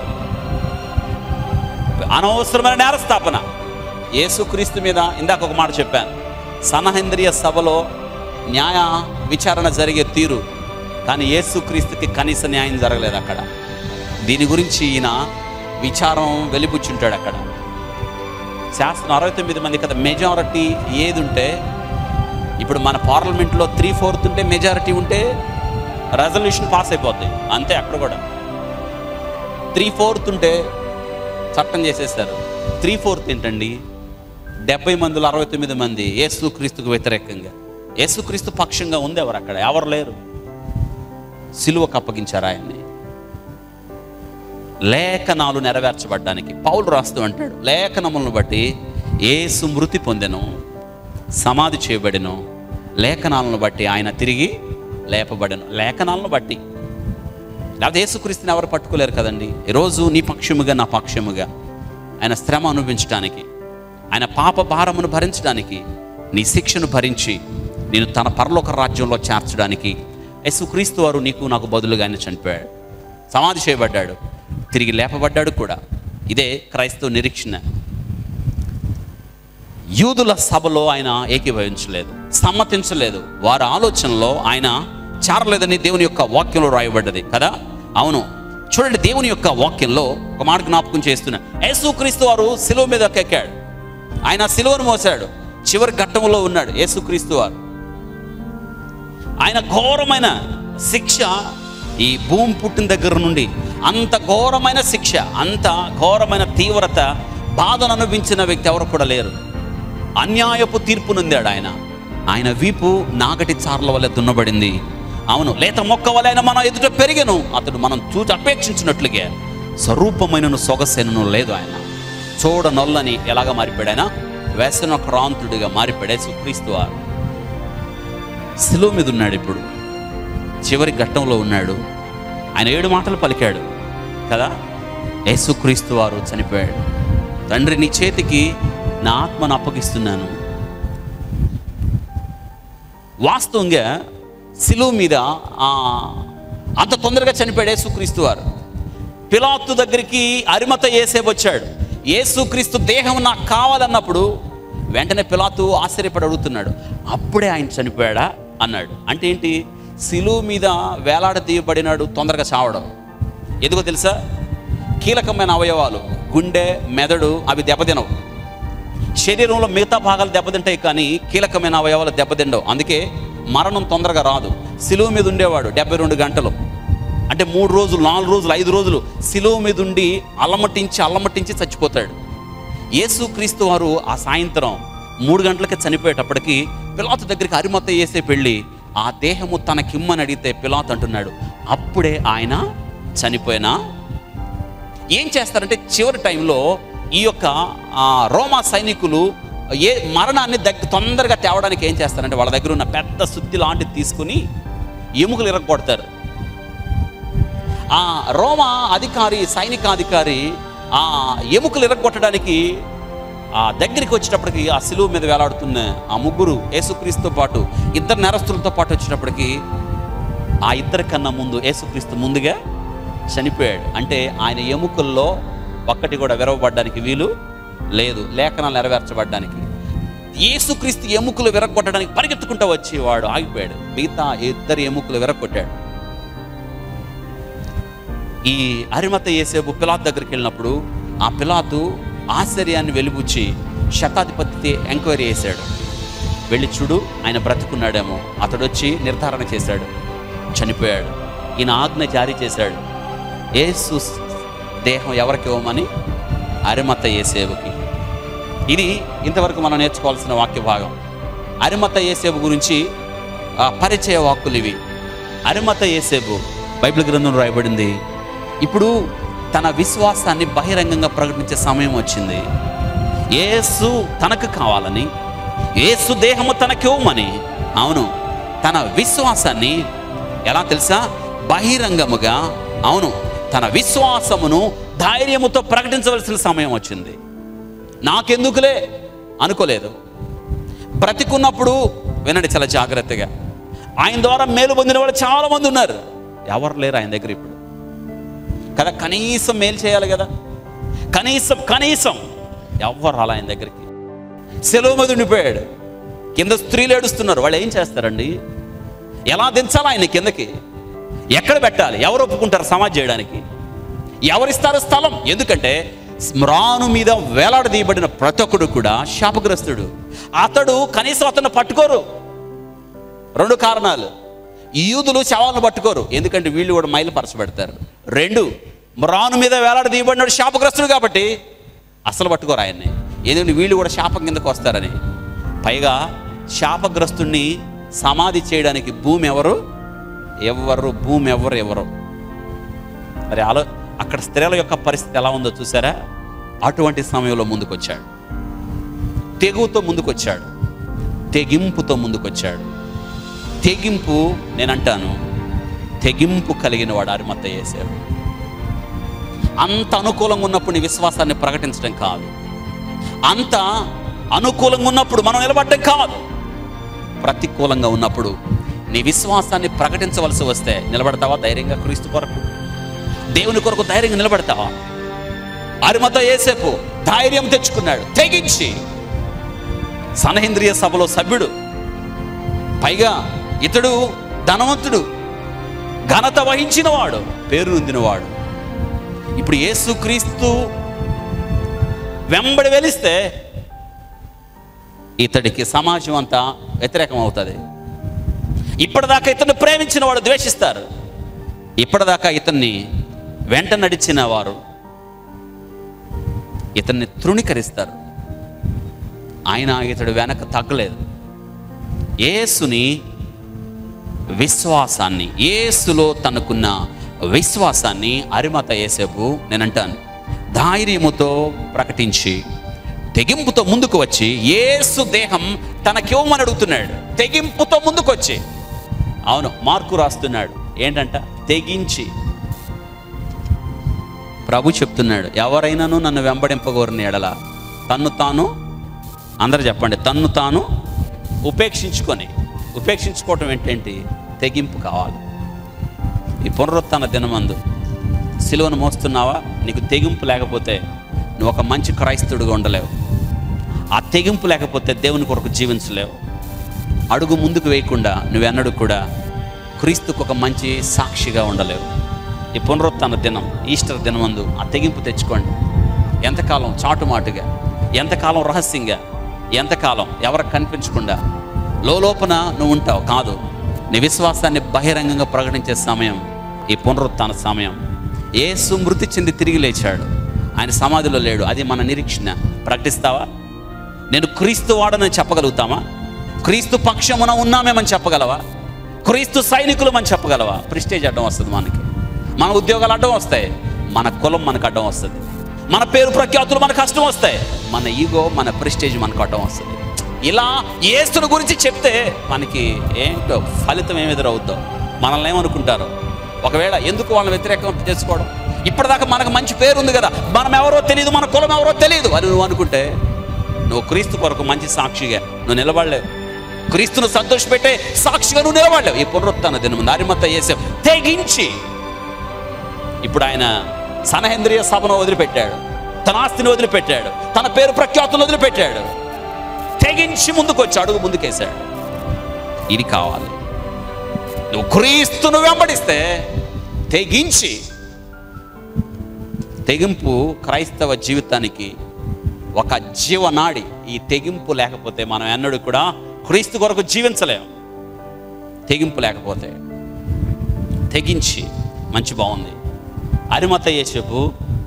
అనవసరమైన నేరస్థాపన యేసుక్రీస్తు మీద ఇందాక ఒక మాట చెప్పాను సనహేంద్రియ సభలో న్యాయ విచారణ జరిగే తీరు కానీ యేసుక్రీస్తుకి కనీస న్యాయం జరగలేదు అక్కడ దీని గురించి ఈయన విచారం వెలిపుచ్చుంటాడు అక్కడ శాస్త్రం అరవై తొమ్మిది మంది కదా మెజారిటీ ఏది ఉంటే ఇప్పుడు మన పార్లమెంట్లో త్రీ ఫోర్త్ ఉంటే మెజారిటీ ఉంటే రెజల్యూషన్ పాస్ అయిపోద్ది అంతే అక్కడ కూడా త్రీ ఫోర్త్ ఉంటే చట్టం చేసేస్తారు త్రీ ఫోర్త్ ఏంటండి డెబ్బై మందిలో అరవై తొమ్మిది మంది యేసుక్రీస్తుకు వ్యతిరేకంగా యేసుక్రీస్తు పక్షంగా ఉంది ఎవరు అక్కడ ఎవరు లేరు సిలువకు అప్పగించారు ఆయన్ని లేఖనాలు నెరవేర్చబడ్డానికి పౌలు రాస్తూ అంటాడు లేఖనములను బట్టి ఏసు మృతి పొందెను సమాధి చేయబడెను లేఖనాలను బట్టి ఆయన తిరిగి లేపబడెను లేఖనాలను బట్టి లేకపోతే యేసుక్రీస్తుని ఎవరు పట్టుకోలేరు కదండి ఈరోజు నీ పక్షముగా నా పక్షముగా ఆయన శ్రమ అనుభవించడానికి ఆయన పాప భారమును భరించడానికి నీ శిక్షను భరించి నేను తన పరలోక రాజ్యంలో చేర్చడానికి యేసుక్రీస్తు వారు నీకు నాకు బదులుగా ఆయన చనిపోయాడు సమాధి చేయబడ్డాడు తిరిగి లేపబడ్డాడు కూడా ఇదే క్రైస్తవ నిరీక్షణ యూదుల సభలో ఆయన ఏకీభవించలేదు సమ్మతించలేదు వారి ఆలోచనలో ఆయన చేరలేదని దేవుని యొక్క వాక్యంలో రాయబడ్డది కదా అవును చూడండి దేవుని యొక్క వాక్యంలో ఒక మాట జ్ఞాపకం చేస్తున్నా యేసుక్రీస్తు వారు శిలువ మీద ఎక్కాడు ఆయన శిలువను మోసాడు చివరి ఘట్టంలో ఉన్నాడు యేసుక్రీస్తు వారు ఆయన ఘోరమైన శిక్ష ఈ భూమి పుట్టిన దగ్గర నుండి అంత ఘోరమైన శిక్ష అంత ఘోరమైన తీవ్రత బాధను అనుభవించిన వ్యక్తి ఎవరు కూడా లేరు అన్యాయపు తీర్పు నొందాడు ఆయన ఆయన వీపు నాగటి చార్ల వల్ల దున్నబడింది అవును లేత మొక్క వల్ల ఆయన మన ఎదుట పెరిగను అతడు మనం చూసి అపేక్షించినట్లుగా స్వరూపమైన సొగసేనను లేదు ఆయన చూడ నొల్లని ఎలాగ మారిపోయాడు ఆయన వ్యసన క్రాంతుడిగా మారిపోయాడు సుక్రీస్తు వారు శిలువ మీద ఉన్నాడు ఇప్పుడు చివరి ఘట్టంలో ఉన్నాడు ఆయన ఏడు మాటలు పలికాడు కదా యేసుక్రీస్తు వారు చనిపోయాడు తండ్రి నీ చేతికి నా ఆత్మను అప్పగిస్తున్నాను వాస్తవంగా శిలువ మీద ఆ, అంత తొందరగా చనిపోయాడు యేసుక్రీస్తు వారు పిలాతు దగ్గరికి అరిమత ఏసే వచ్చాడు యేసుక్రీస్తు దేహం నాకు కావాలన్నప్పుడు వెంటనే పిలాతు ఆశ్చర్యపడి అడుగుతున్నాడు అప్పుడే ఆయన చనిపోయాడా అన్నాడు అంటే ఏంటి శిలువ మీద వేలాడదీయబడినాడు తొందరగా చావడం ఎందుకో తెలుసా కీలకమైన అవయవాలు గుండె మెదడు అవి దెబ్బతినవు శరీరంలో మిగతా భాగాలు దెబ్బతింటాయి కానీ కీలకమైన అవయవాలు దెబ్బతిండవు అందుకే మరణం తొందరగా రాదు సిలువ మీద ఉండేవాడు డెబ్బై రెండు గంటలు అంటే మూడు రోజులు నాలుగు రోజులు ఐదు రోజులు సిలువ మీద ఉండి అల్లమటించి అల్లమటించి చచ్చిపోతాడు యేసుక్రీస్తు వారు ఆ సాయంత్రం మూడు గంటలకి చనిపోయేటప్పటికి పిలాతు దగ్గరికి అరిమత వేసే పెళ్ళి ఆ దేహము తనకిమ్మని అడిగితే పిలాతు అంటున్నాడు అప్పుడే ఆయన చనిపోయినా ఏం చేస్తారంటే చివరి టైంలో ఈ యొక్క ఆ, రోమా సైనికులు ఏ మరణాన్ని దగ్గర తొందరగా తేవడానికి ఏం చేస్తారంటే వాళ్ళ దగ్గర ఉన్న పెద్ద సుత్తి లాంటిది తీసుకుని ఎముకలు ఇరగొడతారు ఆ రోమా అధికారి సైనికాధికారి ఆ ఎముకలు ఇరగొట్టడానికి ఆ దగ్గరికి వచ్చేటప్పటికి ఆ సిలువ మీద వేలాడుతున్న ఆ ముగ్గురు యేసుక్రీస్తుతో పాటు ఇద్దరు నేరస్తులతో పాటు వచ్చేటప్పటికి ఆ ఇద్దరి కన్నా ముందు యేసుక్రీస్తు ముందుగా చనిపోయాడు అంటే ఆయన ఎముకల్లో ఒక్కటి కూడా విరవబడ్డానికి వీలు లేదు లేఖనాలు నెరవేర్చబడ్డానికి యేసుక్రీస్తు ఎముకలు విరగొట్టడానికి పరిగెత్తుకుంటూ వచ్చి వాడు ఆగిపోయాడు మిగతా ఇద్దరు ఎముకలు విరగొట్టాడు ఈ అరిమత ఏసేపు పిలాత్ దగ్గరికి వెళ్ళినప్పుడు ఆ పిలాతు ఆశ్చర్యాన్ని వెలిబుచ్చి శతాధిపతి ఎంక్వైరీ చేశాడు వెళ్ళి చూడు ఆయన బ్రతుకున్నాడేమో అతడు వచ్చి నిర్ధారణ చేశాడు చనిపోయాడు ఈయన ఆజ్ఞ జారీ చేశాడు ఏసు దేహం ఎవరికి ఇవ్వమని అరిమత ఏసేవుకి ఇది ఇంతవరకు మనం నేర్చుకోవాల్సిన వాక్య భాగం అరిమత ఏసేవు గురించి ఆ పరిచయ వాక్కులు ఇవి అరిమత ఏసేపు బైబిల్ గ్రంథంలో రాయబడింది ఇప్పుడు తన విశ్వాసాన్ని బహిరంగంగా ప్రకటించే సమయం వచ్చింది యేసు తనకు కావాలని యేసు దేహము తనకివ్వమని అవును తన విశ్వాసాన్ని ఎలా తెలుసా బహిరంగముగా అవును తన విశ్వాసమును ధైర్యముతో ప్రకటించవలసిన సమయం వచ్చింది నాకెందుకులే అనుకోలేదు బ్రతికున్నప్పుడు వినండి చాలా జాగ్రత్తగా ఆయన ద్వారా మేలు పొందిన వాళ్ళు చాలా మంది ఉన్నారు ఎవరు లేరు ఆయన దగ్గర ఇప్పుడు కదా కనీసం మేలు చేయాలి కదా కనీసం కనీసం ఎవరు రాలే ఆయన దగ్గరికి సెలవు మీద ఉండిపోయాడు కింద స్త్రీలు ఏడుస్తున్నారు వాళ్ళు ఏం చేస్తారండి ఎలా దించాలి ఆయన కిందకి ఎక్కడ పెట్టాలి ఎవరు ఒప్పుకుంటారు సమాజ్ చేయడానికి ఎవరిస్తారు స్థలం ఎందుకంటే మ్రాను మీద వేలాడదీయబడిన ప్రతి ఒక్కడు కూడా శాపగ్రస్తుడు అతడు కనీసం అతను పట్టుకోరు రెండు కారణాలు ఈ యూదులు శవాలను పట్టుకోరు ఎందుకంటే వీళ్ళు కూడా మైలు పరచబెడతారు రెండు మ్రాను మీద వేలాడదీయబడినాడు శాపగ్రస్తుడు కాబట్టి అసలు పట్టుకోరు ఆయన్ని ఎందుకంటే వీళ్ళు కూడా శాపం కిందకు వస్తారని పైగా శాపగ్రస్తుడిని సమాధి చేయడానికి భూమి ఎవరు ఎవరు భూమి ఎవరు ఎవరు మరి ఆలో అక్కడ స్త్రీల యొక్క పరిస్థితి ఎలా ఉందో చూసారా అటువంటి సమయంలో ముందుకొచ్చాడు తెగుతో ముందుకొచ్చాడు తెగింపుతో ముందుకొచ్చాడు తెగింపు నేనంటాను తెగింపు కలిగిన వాడు అరిమత్త చేశాడు అంత అనుకూలంగా ఉన్నప్పుడు నీ విశ్వాసాన్ని ప్రకటించడం కాదు అంత అనుకూలంగా ఉన్నప్పుడు మనం నిలబడడం కాదు ప్రతికూలంగా ఉన్నప్పుడు నీ విశ్వాసాన్ని ప్రకటించవలసి వస్తే నిలబడతావా ధైర్యంగా క్రీస్తు కొరకు దేవుని కొరకు ధైర్యంగా నిలబడతావా అరిమత ఏసేపు ధైర్యం తెచ్చుకున్నాడు తెగించి సనహేంద్రియ సభలో సభ్యుడు పైగా ఇతడు ధనవంతుడు ఘనత వహించినవాడు పేరు నొందినవాడు ఇప్పుడు యేసుక్రీస్తు వెంబడి వెలిస్తే ఇతడికి సమాజం అంతా వ్యతిరేకం అవుతుంది ఇప్పటిదాకా ఇతన్ని ప్రేమించిన వాడు ద్వేషిస్తారు ఇప్పటిదాకా ఇతన్ని వెంట నడిచిన వారు ఇతన్ని తృణీకరిస్తారు ఆయన ఇతడు వెనక తగ్గలేదు యేసుని విశ్వాసాన్ని యేసులో తనకున్న విశ్వాసాన్ని అరిమత ఏసేపు నేనంటాను ధైర్యముతో ప్రకటించి తెగింపుతో ముందుకు వచ్చి యేసు దేహం తనకివ్వమని అడుగుతున్నాడు తెగింపుతో ముందుకు వచ్చి అవును మార్కు రాస్తున్నాడు ఏంటంట తెగించి ప్రభు చెప్తున్నాడు ఎవరైనాను నన్ను వెంబడింపగోరిన ఎడల తన్ను తాను అందరు చెప్పండి తన్ను తాను ఉపేక్షించుకొని ఉపేక్షించుకోవటం ఏంటంటే తెగింపు కావాలి ఈ పునరుత్న దినమందు సిలువను మోస్తున్నావా నీకు తెగింపు లేకపోతే నువ్వు ఒక మంచి క్రైస్తవుడిగా ఉండలేవు ఆ తెగింపు లేకపోతే దేవుని కొరకు జీవించలేవు అడుగు ముందుకు వేయకుండా నువ్వెన్నడూ కూడా క్రీస్తుకు ఒక మంచి సాక్షిగా ఉండలేవు ఈ పునరుత్న దినం ఈస్టర్ దినమందు ఆ తెగింపు తెచ్చుకోండి ఎంతకాలం చాటుమాటుగా ఎంతకాలం రహస్యంగా ఎంతకాలం ఎవరికి కనిపించకుండా లోపల నువ్వు ఉంటావు కాదు నీ విశ్వాసాన్ని బహిరంగంగా ప్రకటించే సమయం ఈ పునరుత్న సమయం యేసు మృతి చెంది తిరిగి లేచాడు ఆయన సమాధిలో లేడు అది మన నిరీక్షణ ప్రకటిస్తావా నేను క్రీస్తు వాడని చెప్పగలుగుతామా క్రీస్తు పక్షమున ఉన్నామేమని చెప్పగలవా క్రీస్తు సైనికులమని చెప్పగలవా ప్రిస్టేజ్ అడ్డం వస్తుంది మనకి మన ఉద్యోగాలు అడ్డం వస్తాయి మన కులం మనకు అడ్డం వస్తుంది మన పేరు ప్రఖ్యాతులు మనకు కష్టం వస్తాయి మన ఈగో మన ప్రిస్టేజ్ మనకు అడ్డం వస్తుంది ఇలా ఏస్తుని గురించి చెప్తే మనకి ఏంటో ఫలితం ఏమి ఎదురవుద్దో మనల్ని ఏమనుకుంటారు ఒకవేళ ఎందుకు వాళ్ళని వ్యతిరేకం చేసుకోవడం ఇప్పటిదాకా మనకు మంచి పేరు ఉంది కదా మనం ఎవరో తెలియదు మన కులం ఎవరో తెలియదు అని నువ్వు అనుకుంటే నువ్వు క్రీస్తు కొరకు మంచి సాక్షిగా నువ్వు నిలబడలేవు క్రీస్తును సంతోషపెట్టే సాక్షిగా నువ్వు నిలబడలేవు ఈ పునరుత్న దినం నారిమత్త చేసే తెగించి ఇప్పుడు ఆయన సనహేంద్రియ సభను వదిలిపెట్టాడు తన ఆస్తిని వదిలిపెట్టాడు తన పేరు ప్రఖ్యాతులు వదిలిపెట్టాడు తెగించి ముందుకు వచ్చి అడుగు ముందుకేశాడు ఇది కావాలి నువ్వు క్రీస్తును వెంబడిస్తే తెగించి తెగింపు క్రైస్తవ జీవితానికి ఒక జీవనాడి ఈ తెగింపు లేకపోతే మనం ఎన్నడూ కూడా క్రీస్తు కొరకు జీవించలేము తెగింపు లేకపోతే తెగించి మంచి బాగుంది అరిమత యేసేపు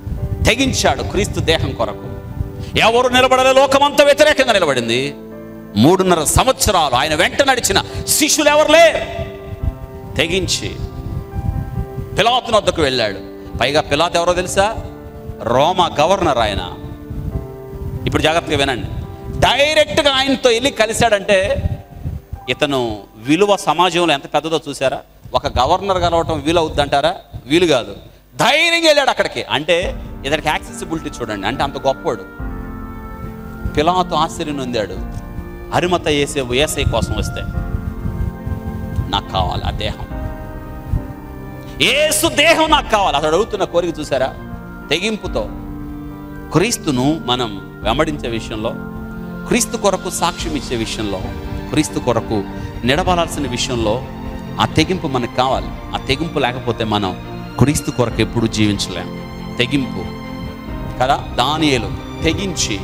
తెగించాడు క్రీస్తు దేహం కొరకు ఎవరు నిలబడలే లోకమంతా వ్యతిరేకంగా నిలబడింది మూడున్నర సంవత్సరాలు ఆయన వెంట నడిచిన శిష్యులు ఎవరు లేరు తెగించి పిలాతుని వద్దకు వెళ్ళాడు పైగా పిలాత్ ఎవరో తెలుసా రోమా గవర్నర్ ఆయన ఇప్పుడు జాగ్రత్తగా వినండి డైరెక్ట్గా ఆయనతో వెళ్ళి కలిశాడంటే ఇతను విలువ సమాజంలో ఎంత పెద్దదో చూసారా ఒక గవర్నర్ కలవటం వీలు అవుద్దంటారా వీలు కాదు ధైర్యంగా వెళ్ళాడు అక్కడికి అంటే ఇతనికి యాక్సెసిబిలిటీ చూడండి అంటే అంత గొప్పోడు పిలాతు ఆశ్చర్యం పొందాడు అరిమత వేసే ఏసై కోసం వస్తే నాకు కావాలి ఆ దేహం ఏసు దేహం నాకు కావాలి అతడు అడుగుతున్న కోరిక చూసారా తెగింపుతో క్రీస్తును మనం వెంబడించే విషయంలో క్రీస్తు కొరకు సాక్ష్యం ఇచ్చే విషయంలో క్రీస్తు కొరకు నిలబడాల్సిన విషయంలో ఆ తెగింపు మనకు కావాలి ఆ తెగింపు లేకపోతే మనం క్రీస్తు కొరకు ఎప్పుడు జీవించలేం తెగింపు కదా దానియేలు తెగించి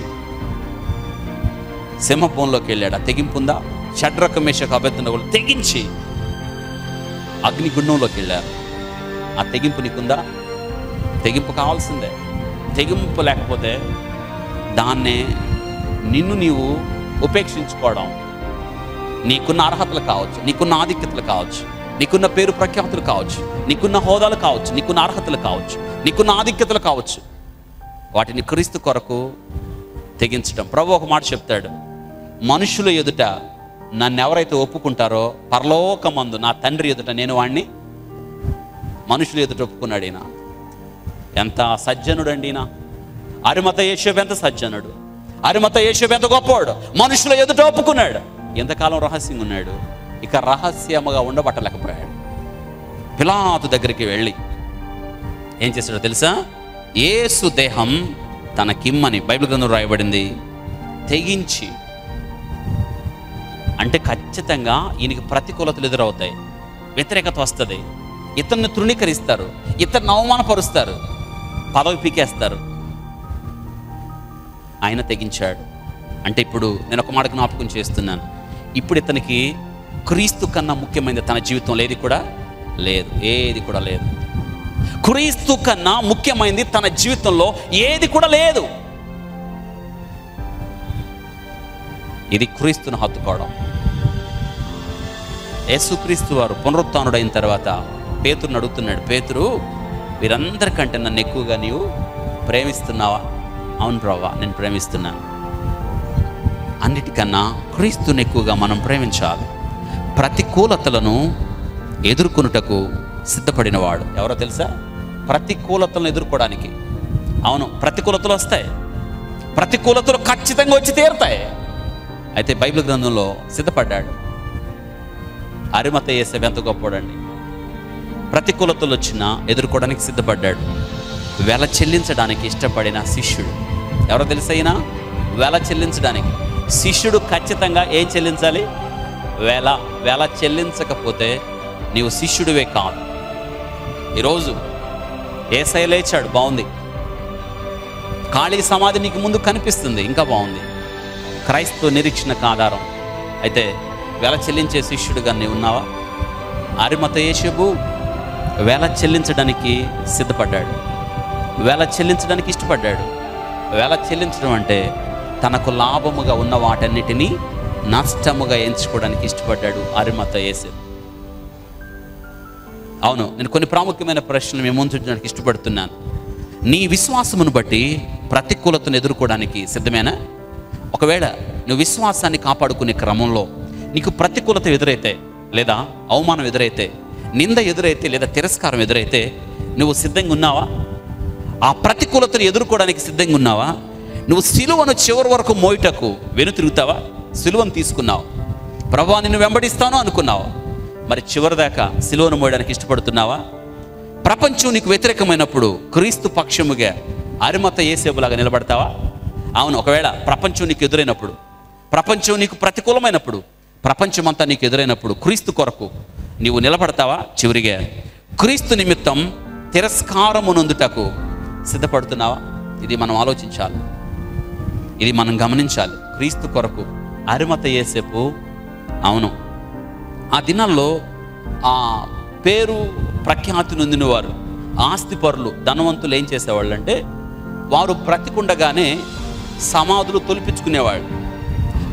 సింహభూంలోకి వెళ్ళాడు ఆ తెగింపు ఉందా షడ్రక మేషకు అభ్యర్థన కూడా తెగించి అగ్నిగుండంలోకి వెళ్ళారు ఆ తెగింపు నీకుందా తెగింపు కావాల్సిందే తెగింపు లేకపోతే దాన్నే నిన్ను నీవు ఉపేక్షించుకోవడం నీకున్న అర్హతలు కావచ్చు నీకున్న ఆధిక్యతలు కావచ్చు నీకున్న పేరు ప్రఖ్యాతులు కావచ్చు నీకున్న హోదాలు కావచ్చు నీకున్న అర్హతలు కావచ్చు నీకున్న ఆధిక్యతలు కావచ్చు వాటిని క్రీస్తు కొరకు తెగించడం ప్రభు ఒక మాట చెప్తాడు మనుషుల ఎదుట నన్ను ఎవరైతే ఒప్పుకుంటారో పరలోకమందు నా తండ్రి ఎదుట నేను వాణ్ణి మనుషులు ఎదుట ఒప్పుకున్నాడు ఈయన ఎంత సజ్జనుడండి ఈయన అరిమత యేషపు ఎంత సజ్జనుడు అరిమత యేషపు ఎంత గొప్పవాడు మనుషుల ఎదుట ఒప్పుకున్నాడు ఎంతకాలం రహస్యంగా ఉన్నాడు ఇక రహస్యముగా ఉండబట్టలేకపోయాడు పిలాతు దగ్గరికి వెళ్ళి ఏం చేశాడో తెలుసా ఏసు దేహం తన కిమ్మని బైబిల్ గ్రంథం రాయబడింది తెగించి అంటే ఖచ్చితంగా ఈయనకి ప్రతికూలతలు ఎదురవుతాయి వ్యతిరేకత వస్తుంది ఇతన్ని తృణీకరిస్తారు ఇతన్ని అవమానపరుస్తారు పదవి పీకేస్తారు ఆయన తెగించాడు అంటే ఇప్పుడు నేను ఒక మాట జ్ఞాపకం చేస్తున్నాను ఇప్పుడు ఇతనికి క్రీస్తు కన్నా ముఖ్యమైనది తన జీవితంలో ఏది కూడా లేదు ఏది కూడా లేదు క్రీస్తు కన్నా ముఖ్యమైనది తన జీవితంలో ఏది కూడా లేదు ఇది క్రీస్తును హత్తుకోవడం యేసుక్రీస్తు వారు పునరుత్డైన తర్వాత పేతురుని అడుగుతున్నాడు పేతురు వీరందరికంటే నన్ను ఎక్కువగా నీవు ప్రేమిస్తున్నావా అవును ప్రవ్వా నేను ప్రేమిస్తున్నాను అన్నిటికన్నా క్రీస్తుని ఎక్కువగా మనం ప్రేమించాలి ప్రతికూలతలను ఎదుర్కొనుటకు సిద్ధపడినవాడు ఎవరో తెలుసా ప్రతికూలతలను ఎదుర్కోవడానికి అవును ప్రతికూలతలు వస్తాయి ప్రతికూలతలు ఖచ్చితంగా వచ్చి తీరుతాయి అయితే బైబిల్ గ్రంథంలో సిద్ధపడ్డాడు అరిమత వేసే ఎంత గొప్పవాడండి ప్రతికూలతలు వచ్చినా ఎదుర్కోవడానికి సిద్ధపడ్డాడు వెల చెల్లించడానికి ఇష్టపడిన శిష్యుడు ఎవరో తెలుసైనా వెల చెల్లించడానికి శిష్యుడు ఖచ్చితంగా ఏం చెల్లించాలి వెల వెల చెల్లించకపోతే నీవు శిష్యుడివే కాదు ఈరోజు ఏసై లేచాడు బాగుంది ఖాళీ సమాధి నీకు ముందు కనిపిస్తుంది ఇంకా బాగుంది క్రైస్తవ నిరీక్షణకు ఆధారం అయితే వెల చెల్లించే శిష్యుడిగా నీవు ఉన్నావా అరిమత యేషబు వెల చెల్లించడానికి సిద్ధపడ్డాడు వెల చెల్లించడానికి ఇష్టపడ్డాడు వెల చెల్లించడం అంటే తనకు లాభముగా ఉన్న వాటన్నిటినీ నష్టముగా ఎంచుకోవడానికి ఇష్టపడ్డాడు అరిమత యేసేపు అవును నేను కొన్ని ప్రాముఖ్యమైన ప్రశ్నలు మేము ముందుంచడానికి ఇష్టపడుతున్నాను నీ విశ్వాసమును బట్టి ప్రతికూలతను ఎదుర్కోవడానికి సిద్ధమేనా ఒకవేళ నువ్వు విశ్వాసాన్ని కాపాడుకునే క్రమంలో నీకు ప్రతికూలత ఎదురైతే లేదా అవమానం ఎదురైతే నింద ఎదురైతే లేదా తిరస్కారం ఎదురైతే నువ్వు సిద్ధంగా ఉన్నావా ఆ ప్రతికూలతను ఎదుర్కోవడానికి సిద్ధంగా ఉన్నావా నువ్వు సిలువను చివరి వరకు మోయిటకు వెనుతిరుగుతావా సిలువను తీసుకున్నావు ప్రభా నిన్ను వెంబడిస్తాను అనుకున్నావు మరి చివరిదాకా సిలువను మోయడానికి ఇష్టపడుతున్నావా ప్రపంచం నీకు వ్యతిరేకమైనప్పుడు క్రీస్తు పక్షముగా అరిమత ఏసేపులాగా నిలబడతావా అవును ఒకవేళ ప్రపంచం నీకు ఎదురైనప్పుడు ప్రపంచం నీకు ప్రతికూలమైనప్పుడు ప్రపంచమంతా నీకు ఎదురైనప్పుడు క్రీస్తు కొరకు నీవు నిలబడతావా చివరిగా క్రీస్తు నిమిత్తం తిరస్కారమునందుటకు సిద్ధపడుతున్నావా ఇది మనం ఆలోచించాలి ఇది మనం గమనించాలి క్రీస్తు కొరకు అరిమత ఏసేపు అవును ఆ దినాల్లో ఆ పేరు ప్రఖ్యాతి నొందిన వారు ఆస్తిపరులు ధనవంతులు ఏం చేసేవాళ్ళు అంటే వారు బ్రతికుండగానే సమాధులు తొలిపించుకునేవాళ్ళు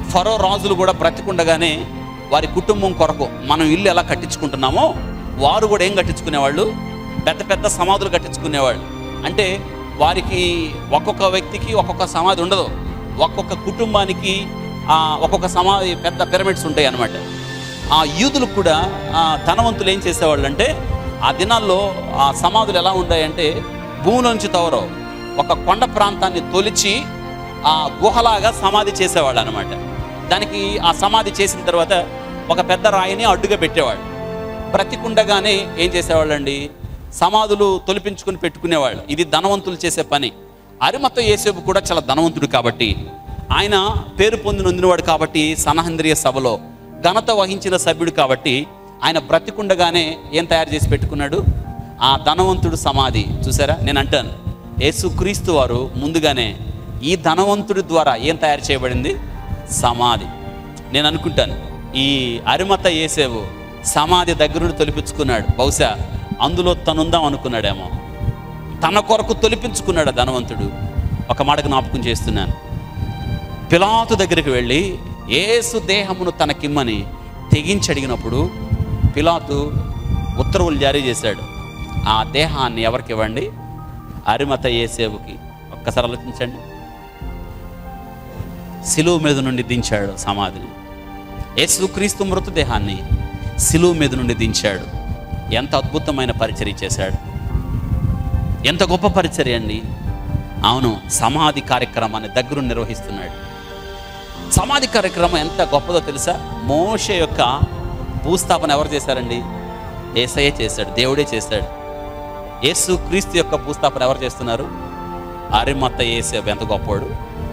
ఫరో రాజులు కూడా బ్రతికుండగానే వారి కుటుంబం కొరకు మనం ఇల్లు ఎలా కట్టించుకుంటున్నామో వారు కూడా ఏం కట్టించుకునేవాళ్ళు పెద్ద పెద్ద సమాధులు కట్టించుకునేవాళ్ళు అంటే వారికి ఒక్కొక్క వ్యక్తికి ఒక్కొక్క సమాధి ఉండదు ఒక్కొక్క కుటుంబానికి ఆ, ఒక్కొక్క సమాధి పెద్ద పిరమిడ్స్ ఉంటాయి అన్నమాట ఆ యూదులు కూడా ఆ, ధనవంతులు ఏం చేసేవాళ్ళు అంటే ఆ దినాల్లో ఆ సమాధులు ఎలా ఉన్నాయంటే భూమిలోంచి తవరో ఒక కొండ ప్రాంతాన్ని తొలిచి ఆ గుహలాగా సమాధి చేసేవాళ్ళు అనమాట దానికి ఆ సమాధి చేసిన తర్వాత ఒక పెద్ద రాయిని అడ్డుగా పెట్టేవాళ్ళు బ్రతికుండగానే ఏం చేసేవాళ్ళండి సమాధులు తొలిపించుకుని పెట్టుకునేవాళ్ళు ఇది ధనవంతులు చేసే పని అరిమత యేసేపు కూడా చాలా ధనవంతుడు కాబట్టి ఆయన పేరు పొంది నొందినవాడు కాబట్టి సనహంద్రియ సభలో ఘనత వహించిన సభ్యుడు కాబట్టి ఆయన బ్రతికుండగానే ఏం తయారు చేసి పెట్టుకున్నాడు ఆ ధనవంతుడు సమాధి చూసారా నేను అంటాను యేసుక్రీస్తు వారు ముందుగానే ఈ ధనవంతుడి ద్వారా ఏం తయారు చేయబడింది సమాధి నేను అనుకుంటాను ఈ అరిమత ఏసేవు సమాధి దగ్గర నుండి తొలిపించుకున్నాడు బహుశా అందులో తనుందాం అనుకున్నాడేమో తన కొరకు తొలిపించుకున్నాడు ఆ ధనవంతుడు ఒక మాట జ్ఞాపకం చేస్తున్నాను పిలాతు దగ్గరికి వెళ్ళి ఏసు దేహమును తనకిమ్మని తెగించి అడిగినప్పుడు పిలాతు ఉత్తర్వులు జారీ చేశాడు ఆ దేహాన్ని ఎవరికి ఇవ్వండి అరిమత ఏసేవుకి ఒక్కసారి ఆలోచించండి సిలువు మీద నుండి దించాడు సమాధిని యేసుక్రీస్తు మృతదేహాన్ని సిలువు మీద నుండి దించాడు ఎంత అద్భుతమైన పరిచర్య చేశాడు ఎంత గొప్ప పరిచర్య అండి అవును సమాధి కార్యక్రమాన్ని దగ్గర నిర్వహిస్తున్నాడు సమాధి కార్యక్రమం ఎంత గొప్పదో తెలుసా మోషే యొక్క భూస్థాపన ఎవరు చేశారండి ఏసయ్యే చేశాడు దేవుడే చేశాడు యేసు క్రీస్తు యొక్క భూస్థాపన ఎవరు చేస్తున్నారు అరిమత్త ఏసే ఎంత గొప్పవాడు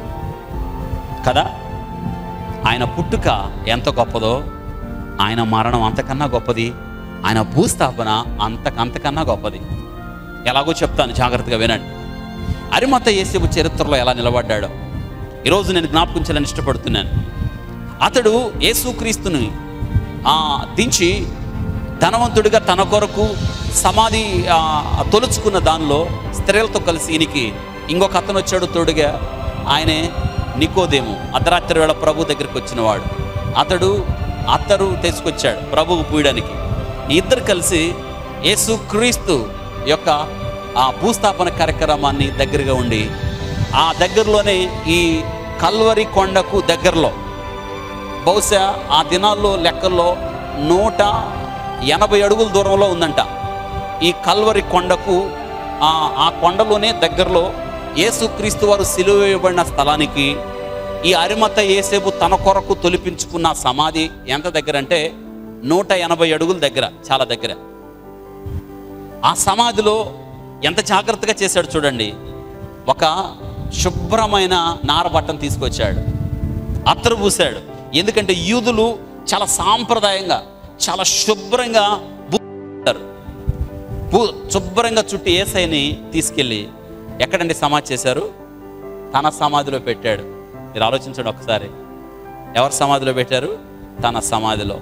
కదా ఆయన పుట్టుక ఎంత గొప్పదో ఆయన మరణం అంతకన్నా గొప్పది ఆయన భూస్థాపన అంతకంతకన్నా గొప్పది ఎలాగో చెప్తాను జాగ్రత్తగా వినండి అరిమత యేసేపు చరిత్రలో ఎలా నిలబడ్డాడో ఈరోజు నేను జ్ఞాపకం చేయాలని ఇష్టపడుతున్నాను అతడు యేసుక్రీస్తుని ఆ, దించి ధనవంతుడిగా తన కొరకు సమాధి ఆ, తొలుచుకున్న దానిలో స్త్రీలతో కలిసి ఈయనకి ఇంకొక అతను వచ్చాడు తోడుగా ఆయనే నికోదేము అర్ధరాత్రి వేళ ప్రభు దగ్గరికి వచ్చినవాడు అతడు అత్తరు తీసుకొచ్చాడు ప్రభువు పూయడానికి ఈ ఇద్దరు కలిసి యేసుక్రీస్తు యొక్క ఆ భూస్థాపన కార్యక్రమాన్ని దగ్గరగా ఉండి ఆ దగ్గరలోనే ఈ కల్వరి కొండకు దగ్గరలో బహుశా ఆ దినాల్లో లెక్కల్లో నూట ఎనభై అడుగుల దూరంలో ఉందంట ఈ కల్వరి కొండకు ఆ ఆ కొండలోనే దగ్గరలో యేసుక్రీస్తు వారు సిలువ వేయబడిన స్థలానికి ఈ అరిమత ఏసేపు తన కొరకు తొలిపించుకున్న సమాధి ఎంత దగ్గర అంటే నూట ఎనభై అడుగుల దగ్గర చాలా దగ్గర ఆ సమాధిలో ఎంత జాగ్రత్తగా చేశాడు చూడండి ఒక శుభ్రమైన నారబట్టను తీసుకొచ్చాడు అత్తరు పూసాడు ఎందుకంటే యూదులు చాలా సాంప్రదాయంగా చాలా శుభ్రంగా పూస్తారు. పూ శుభ్రంగా చుట్టి ఏసైని తీసుకెళ్ళి ఎక్కడండి సమాధి చేశారు తన సమాధిలో పెట్టాడు మీరు ఆలోచించండి ఒకసారి ఎవరి సమాధిలో పెట్టారు తన సమాధిలో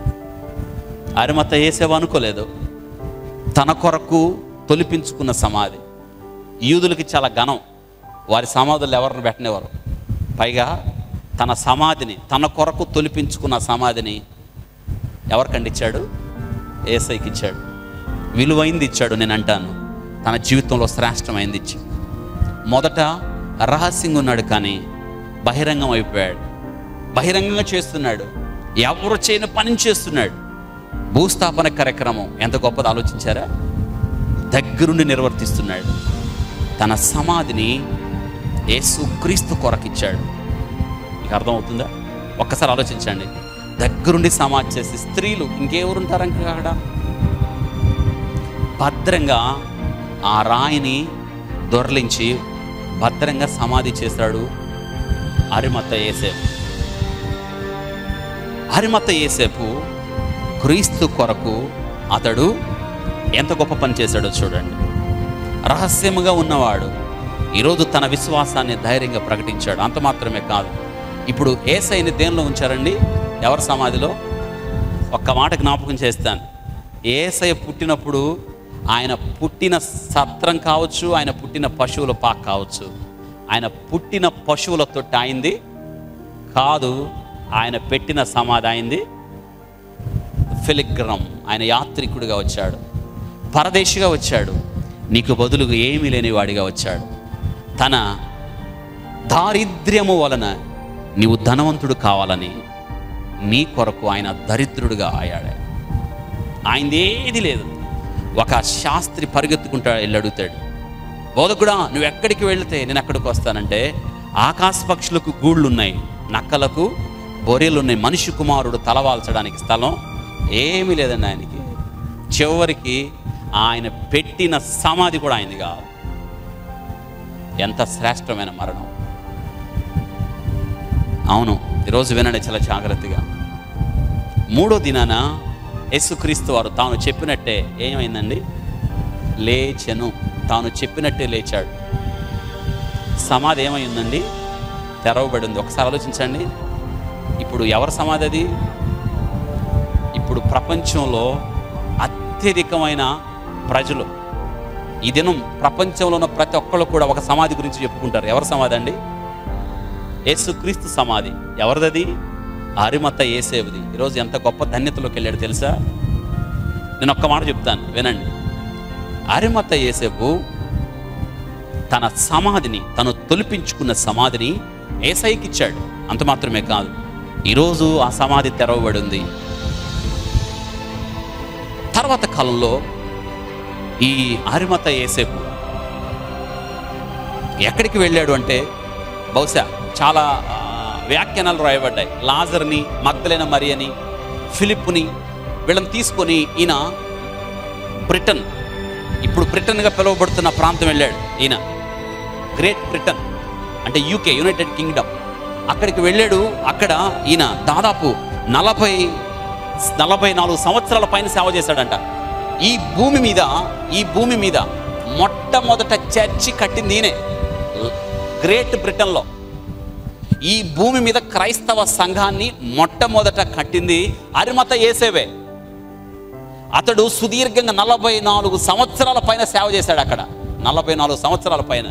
అరిమత వేసేవా అనుకోలేదు తన కొరకు తొలిపించుకున్న సమాధి యూదులకి చాలా ఘనం వారి సమాధులు ఎవరిని పెట్టనేవారు పైగా తన సమాధిని తన కొరకు తొలిపించుకున్న సమాధిని ఎవరికండి ఇచ్చాడు ఏసైకి ఇచ్చాడు విలువైంది ఇచ్చాడు నేను అంటాను తన జీవితంలో శ్రేష్టమైంది ఇచ్చాడు మొదట రహస్యంగా ఉన్నాడు కానీ బహిరంగం అయిపోయాడు బహిరంగంగా చేస్తున్నాడు ఎవరు చేయని పని చేస్తున్నాడు భూస్థాపన కార్యక్రమం ఎంత గొప్పది ఆలోచించారా దగ్గరుండి నిర్వర్తిస్తున్నాడు తన సమాధిని యేసుక్రీస్తు కొరకిచ్చాడు మీకు అర్థమవుతుందా ఒక్కసారి ఆలోచించండి దగ్గరుండి సమాధి చేసి స్త్రీలు ఇంకెవరుంటారు ఇంకా అక్కడ భద్రంగా ఆ రాయిని దొర్లించి భద్రంగా సమాధి చేశాడు అరిమత ఏసేపు అరిమత ఏసేపు క్రీస్తు కొరకు అతడు ఎంత గొప్ప పని చేశాడో చూడండి రహస్యముగా ఉన్నవాడు ఈరోజు తన విశ్వాసాన్ని ధైర్యంగా ప్రకటించాడు అంత మాత్రమే కాదు ఇప్పుడు ఏసైని దేనిలో ఉంచారండి ఎవరి సమాధిలో ఒక్క మాట జ్ఞాపకం చేస్తాను ఏసై పుట్టినప్పుడు ఆయన పుట్టిన సత్రం కావచ్చు ఆయన పుట్టిన పశువుల పాక కావచ్చు ఆయన పుట్టిన పశువుల తొట్టి ఆయింది కాదు ఆయన పెట్టిన సమాధి అయింది ఫిలిగ్రమ్ ఆయన యాత్రికుడిగా వచ్చాడు పరదేశిగా వచ్చాడు నీకు బదులుగా ఏమీ లేని వాడిగా వచ్చాడు తన దారిద్ర్యము వలన నీవు ధనవంతుడు కావాలని నీ కొరకు ఆయన దరిద్రుడిగా ఆయాడు ఆయనదేది లేదు ఒక శాస్త్రి పరిగెత్తుకుంటా వెళ్ళి అడుగుతాడు బోధకుడా నువ్వు ఎక్కడికి వెళితే నేను ఎక్కడికి వస్తానంటే ఆకాశ పక్షులకు గూళ్ళు ఉన్నాయి నక్కలకు బొరేలు ఉన్నాయి మనిషి కుమారుడు తలవాల్చడానికి స్థలం ఏమీ లేదండి ఆయనకి చివరికి ఆయన పెట్టిన సమాధి కూడా ఆయనది కాదు ఎంత శ్రేష్టమైన మరణం అవును ఈరోజు వినండి చాలా జాగ్రత్తగా మూడో దినాన యేసుక్రీస్తు వారు తాను చెప్పినట్టే ఏమైందండి లేచెను తాను చెప్పినట్టే లేచాడు సమాధి ఏమైందండి తెరవబడి ఉంది ఒకసారి ఆలోచించండి ఇప్పుడు ఎవరి సమాధి అది ఇప్పుడు ప్రపంచంలో అత్యధికమైన ప్రజలు ఈ దినం ప్రపంచంలో ఉన్న ప్రతి ఒక్కళ్ళు కూడా ఒక సమాధి గురించి చెప్పుకుంటారు ఎవరి సమాధి అండి యేసుక్రీస్తు సమాధి ఎవరిదది అరిమత ఏసేవుది ఈరోజు ఎంత గొప్ప ధన్యతలోకి వెళ్ళాడు తెలుసా నేను ఒక్క మాట చెప్తాను వినండి అరిమత ఏసేపు తన సమాధిని తను తొలిపించుకున్న సమాధిని ఏసైకి ఇచ్చాడు అంత మాత్రమే కాదు ఈరోజు ఆ సమాధి తెరవబడి ఉంది తర్వాత కాలంలో ఈ అరిమత ఏసేపు ఎక్కడికి వెళ్ళాడు అంటే బహుశా చాలా ఆ, వ్యాఖ్యానాలు రాయబడ్డాయి లాజర్ని మగ్ధలైన మరియని ఫిలిప్పుని వీళ్ళని తీసుకొని ఈయన బ్రిటన్ ఇప్పుడు బ్రిటన్గా పిలువబడుతున్న ప్రాంతం వెళ్ళాడు ఈయన గ్రేట్ బ్రిటన్ అంటే యూకే యునైటెడ్ కింగ్డమ్ అక్కడికి వెళ్ళాడు అక్కడ ఈయన దాదాపు నలభై నలభై నాలుగు సంవత్సరాల పైన సేవ చేశాడంట ఈ భూమి మీద ఈ భూమి మీద మొట్టమొదట చర్చి కట్టింది ఈయనే గ్రేట్ బ్రిటన్లో ఈ భూమి మీద క్రైస్తవ సంఘాన్ని మొట్టమొదట కట్టింది అరిమత ఏసేవే అతడు సుదీర్ఘంగా నలభై నాలుగు సంవత్సరాల పైన సేవ చేశాడు అక్కడ నలభై నాలుగు సంవత్సరాల పైన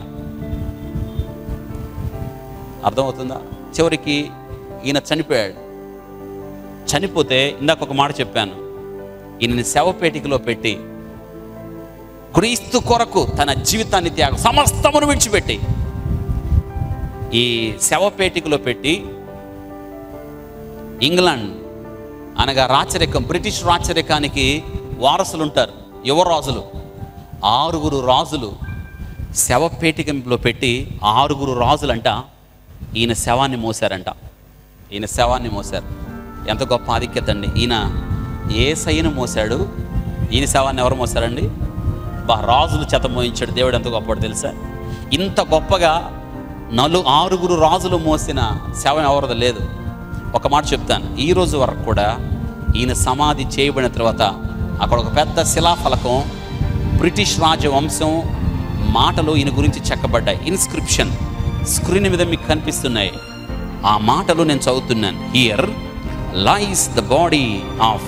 అర్థమవుతుందా చివరికి ఈయన చనిపోయాడు చనిపోతే ఇందాక ఒక మాట చెప్పాను ఈయనని శవపేటికలో పెట్టి క్రీస్తు కొరకు తన జీవితాన్ని త్యాగం సమస్తమును విడిచిపెట్టి ఈ శవపేటికలో పెట్టి ఇంగ్లాండ్ అనగా రాచరికం బ్రిటిష్ రాచరికానికి వారసులు ఉంటారు యువరాజులు ఆరుగురు రాజులు శవపేటికలో పెట్టి ఆరుగురు రాజులంట ఈయన శవాన్ని మోసారంట ఈయన శవాన్ని మోసారు ఎంత గొప్ప ఆధిక్యత అండి ఈయన ఏ సైను మోసాడు ఈయన శవాన్ని ఎవరు మోసారండి బా రాజులు చేత మోయించాడు దేవుడు ఎంత గొప్పవాడు తెలుసా ఇంత గొప్పగా నలు ఆరుగురు రాజులు మోసిన శవం ఎవరిది లేదు ఒక మాట చెప్తాను ఈ రోజు వరకు కూడా ఈయన సమాధి చేయబడిన తర్వాత అక్కడ ఒక పెద్ద శిలాఫలకం బ్రిటిష్ రాజవంశం మాటలు ఈయన గురించి చెక్కబడ్డాయి ఇన్స్క్రిప్షన్ స్క్రీన్ మీద మీకు కనిపిస్తున్నాయి ఆ మాటలు నేను చదువుతున్నాను here lies the body of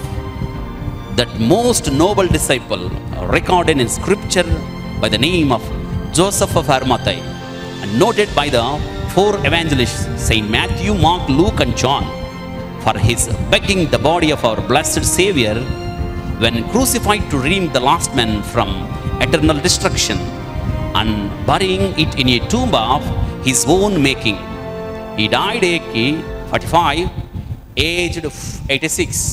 that most noble disciple recorded in scripture by the name of Joseph of Arimathea and noted by the four evangelists Saint Matthew, Mark, Luke and John for his begging the body of our blessed Savior when crucified to redeem the lost man from eternal destruction and burying it in a tomb of his own making. He died at 45, aged 86.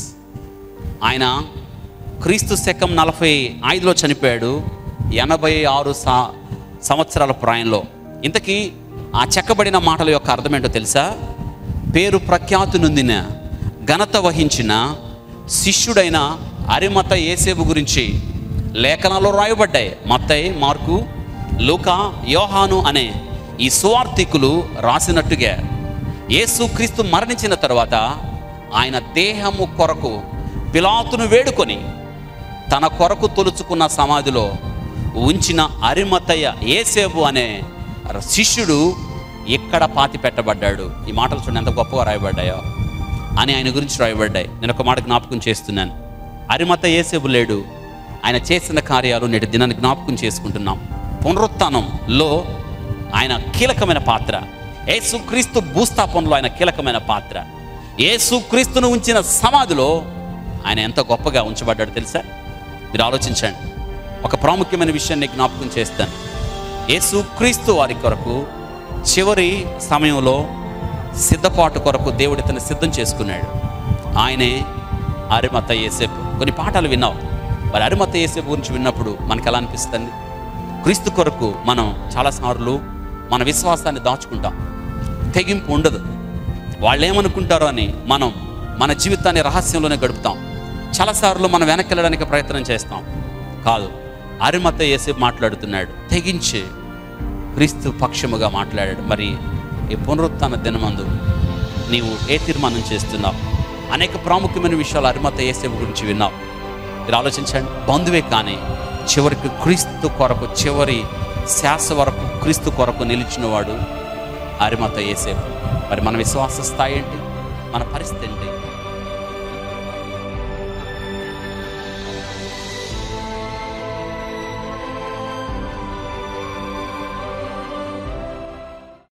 ఆయన క్రీస్తు శకం నలభై ఐదులో చనిపోయాడు ఎనభై ఆరు సా సంవత్సరాల ప్రాయంలో ఇంతకీ ఆ చెక్కబడిన మాటల యొక్క అర్థం ఏంటో తెలుసా పేరు ప్రఖ్యాతి నొందిన ఘనత వహించిన శిష్యుడైన అరిమత ఏసేపు గురించి లేఖనాలు రాయబడ్డాయి మత్తయి మార్కు లూకా యోహాను అనే ఈ సువార్థికులు రాసినట్టుగా యేసుక్రీస్తు మరణించిన తర్వాత ఆయన దేహము కొరకు పిలాతును వేడుకొని తన కొరకు తొలుచుకున్న సమాధిలో ఉంచిన అరిమతయ్య ఏసేపు అనే శిష్యుడు ఇక్కడ పాతి పెట్టబడ్డాడు ఈ మాటలు చూడండి ఎంత గొప్పగా రాయబడ్డాయో అని ఆయన గురించి రాయబడ్డాయి నేను ఒక మాట జ్ఞాపకం చేస్తున్నాను అరిమత ఏసేపు లేడు ఆయన చేసిన కార్యాలు నేటి దినాన్ని జ్ఞాపకం చేసుకుంటున్నాం పునరుత్థానంలో ఆయన కీలకమైన పాత్ర యేసుక్రీస్తు భూస్థాపనలో ఆయన కీలకమైన పాత్ర యేసు క్రీస్తును ఉంచిన సమాధిలో ఆయన ఎంత గొప్పగా ఉంచబడ్డాడు తెలుసా మీరు ఆలోచించండి ఒక ప్రాముఖ్యమైన విషయాన్ని జ్ఞాపకం చేస్తాను యేసు క్రీస్తు వారి కొరకు చివరి సమయంలో సిద్ధపాటు కొరకు దేవుడు ఇతను సిద్ధం చేసుకున్నాడు ఆయనే అరిమత ఏసేపు కొన్ని పాఠాలు విన్నావు మరి అరిమత ఏసేపు గురించి విన్నప్పుడు మనకు ఎలా అనిపిస్తుంది క్రీస్తు కొరకు మనం చాలాసార్లు మన విశ్వాసాన్ని దాచుకుంటాం తెగింపు ఉండదు వాళ్ళు ఏమనుకుంటారో అని మనం మన జీవితాన్ని రహస్యంలోనే గడుపుతాం చాలాసార్లు మనం వెనక్కి వెళ్ళడానికి ప్రయత్నం చేస్తాం కాదు అరిమత వేసి మాట్లాడుతున్నాడు తెగించి క్రీస్తు పక్షముగా మాట్లాడాడు మరి ఈ పునరుత్థాన దినమందు నీవు ఏ తీర్మానం చేస్తున్నావు అనేక ప్రాముఖ్యమైన విషయాలు అరిమత ఏసేపు గురించి విన్నావు మీరు ఆలోచించండి బంధువే కానీ చివరికి క్రీస్తు కొరకు చివరి శ్వాస వరకు క్రీస్తు కొరకు నిలిచినవాడు అరిమత ఏసేపు మరి మన విశ్వాస స్థాయి ఏంటి మన పరిస్థితి ఏంటి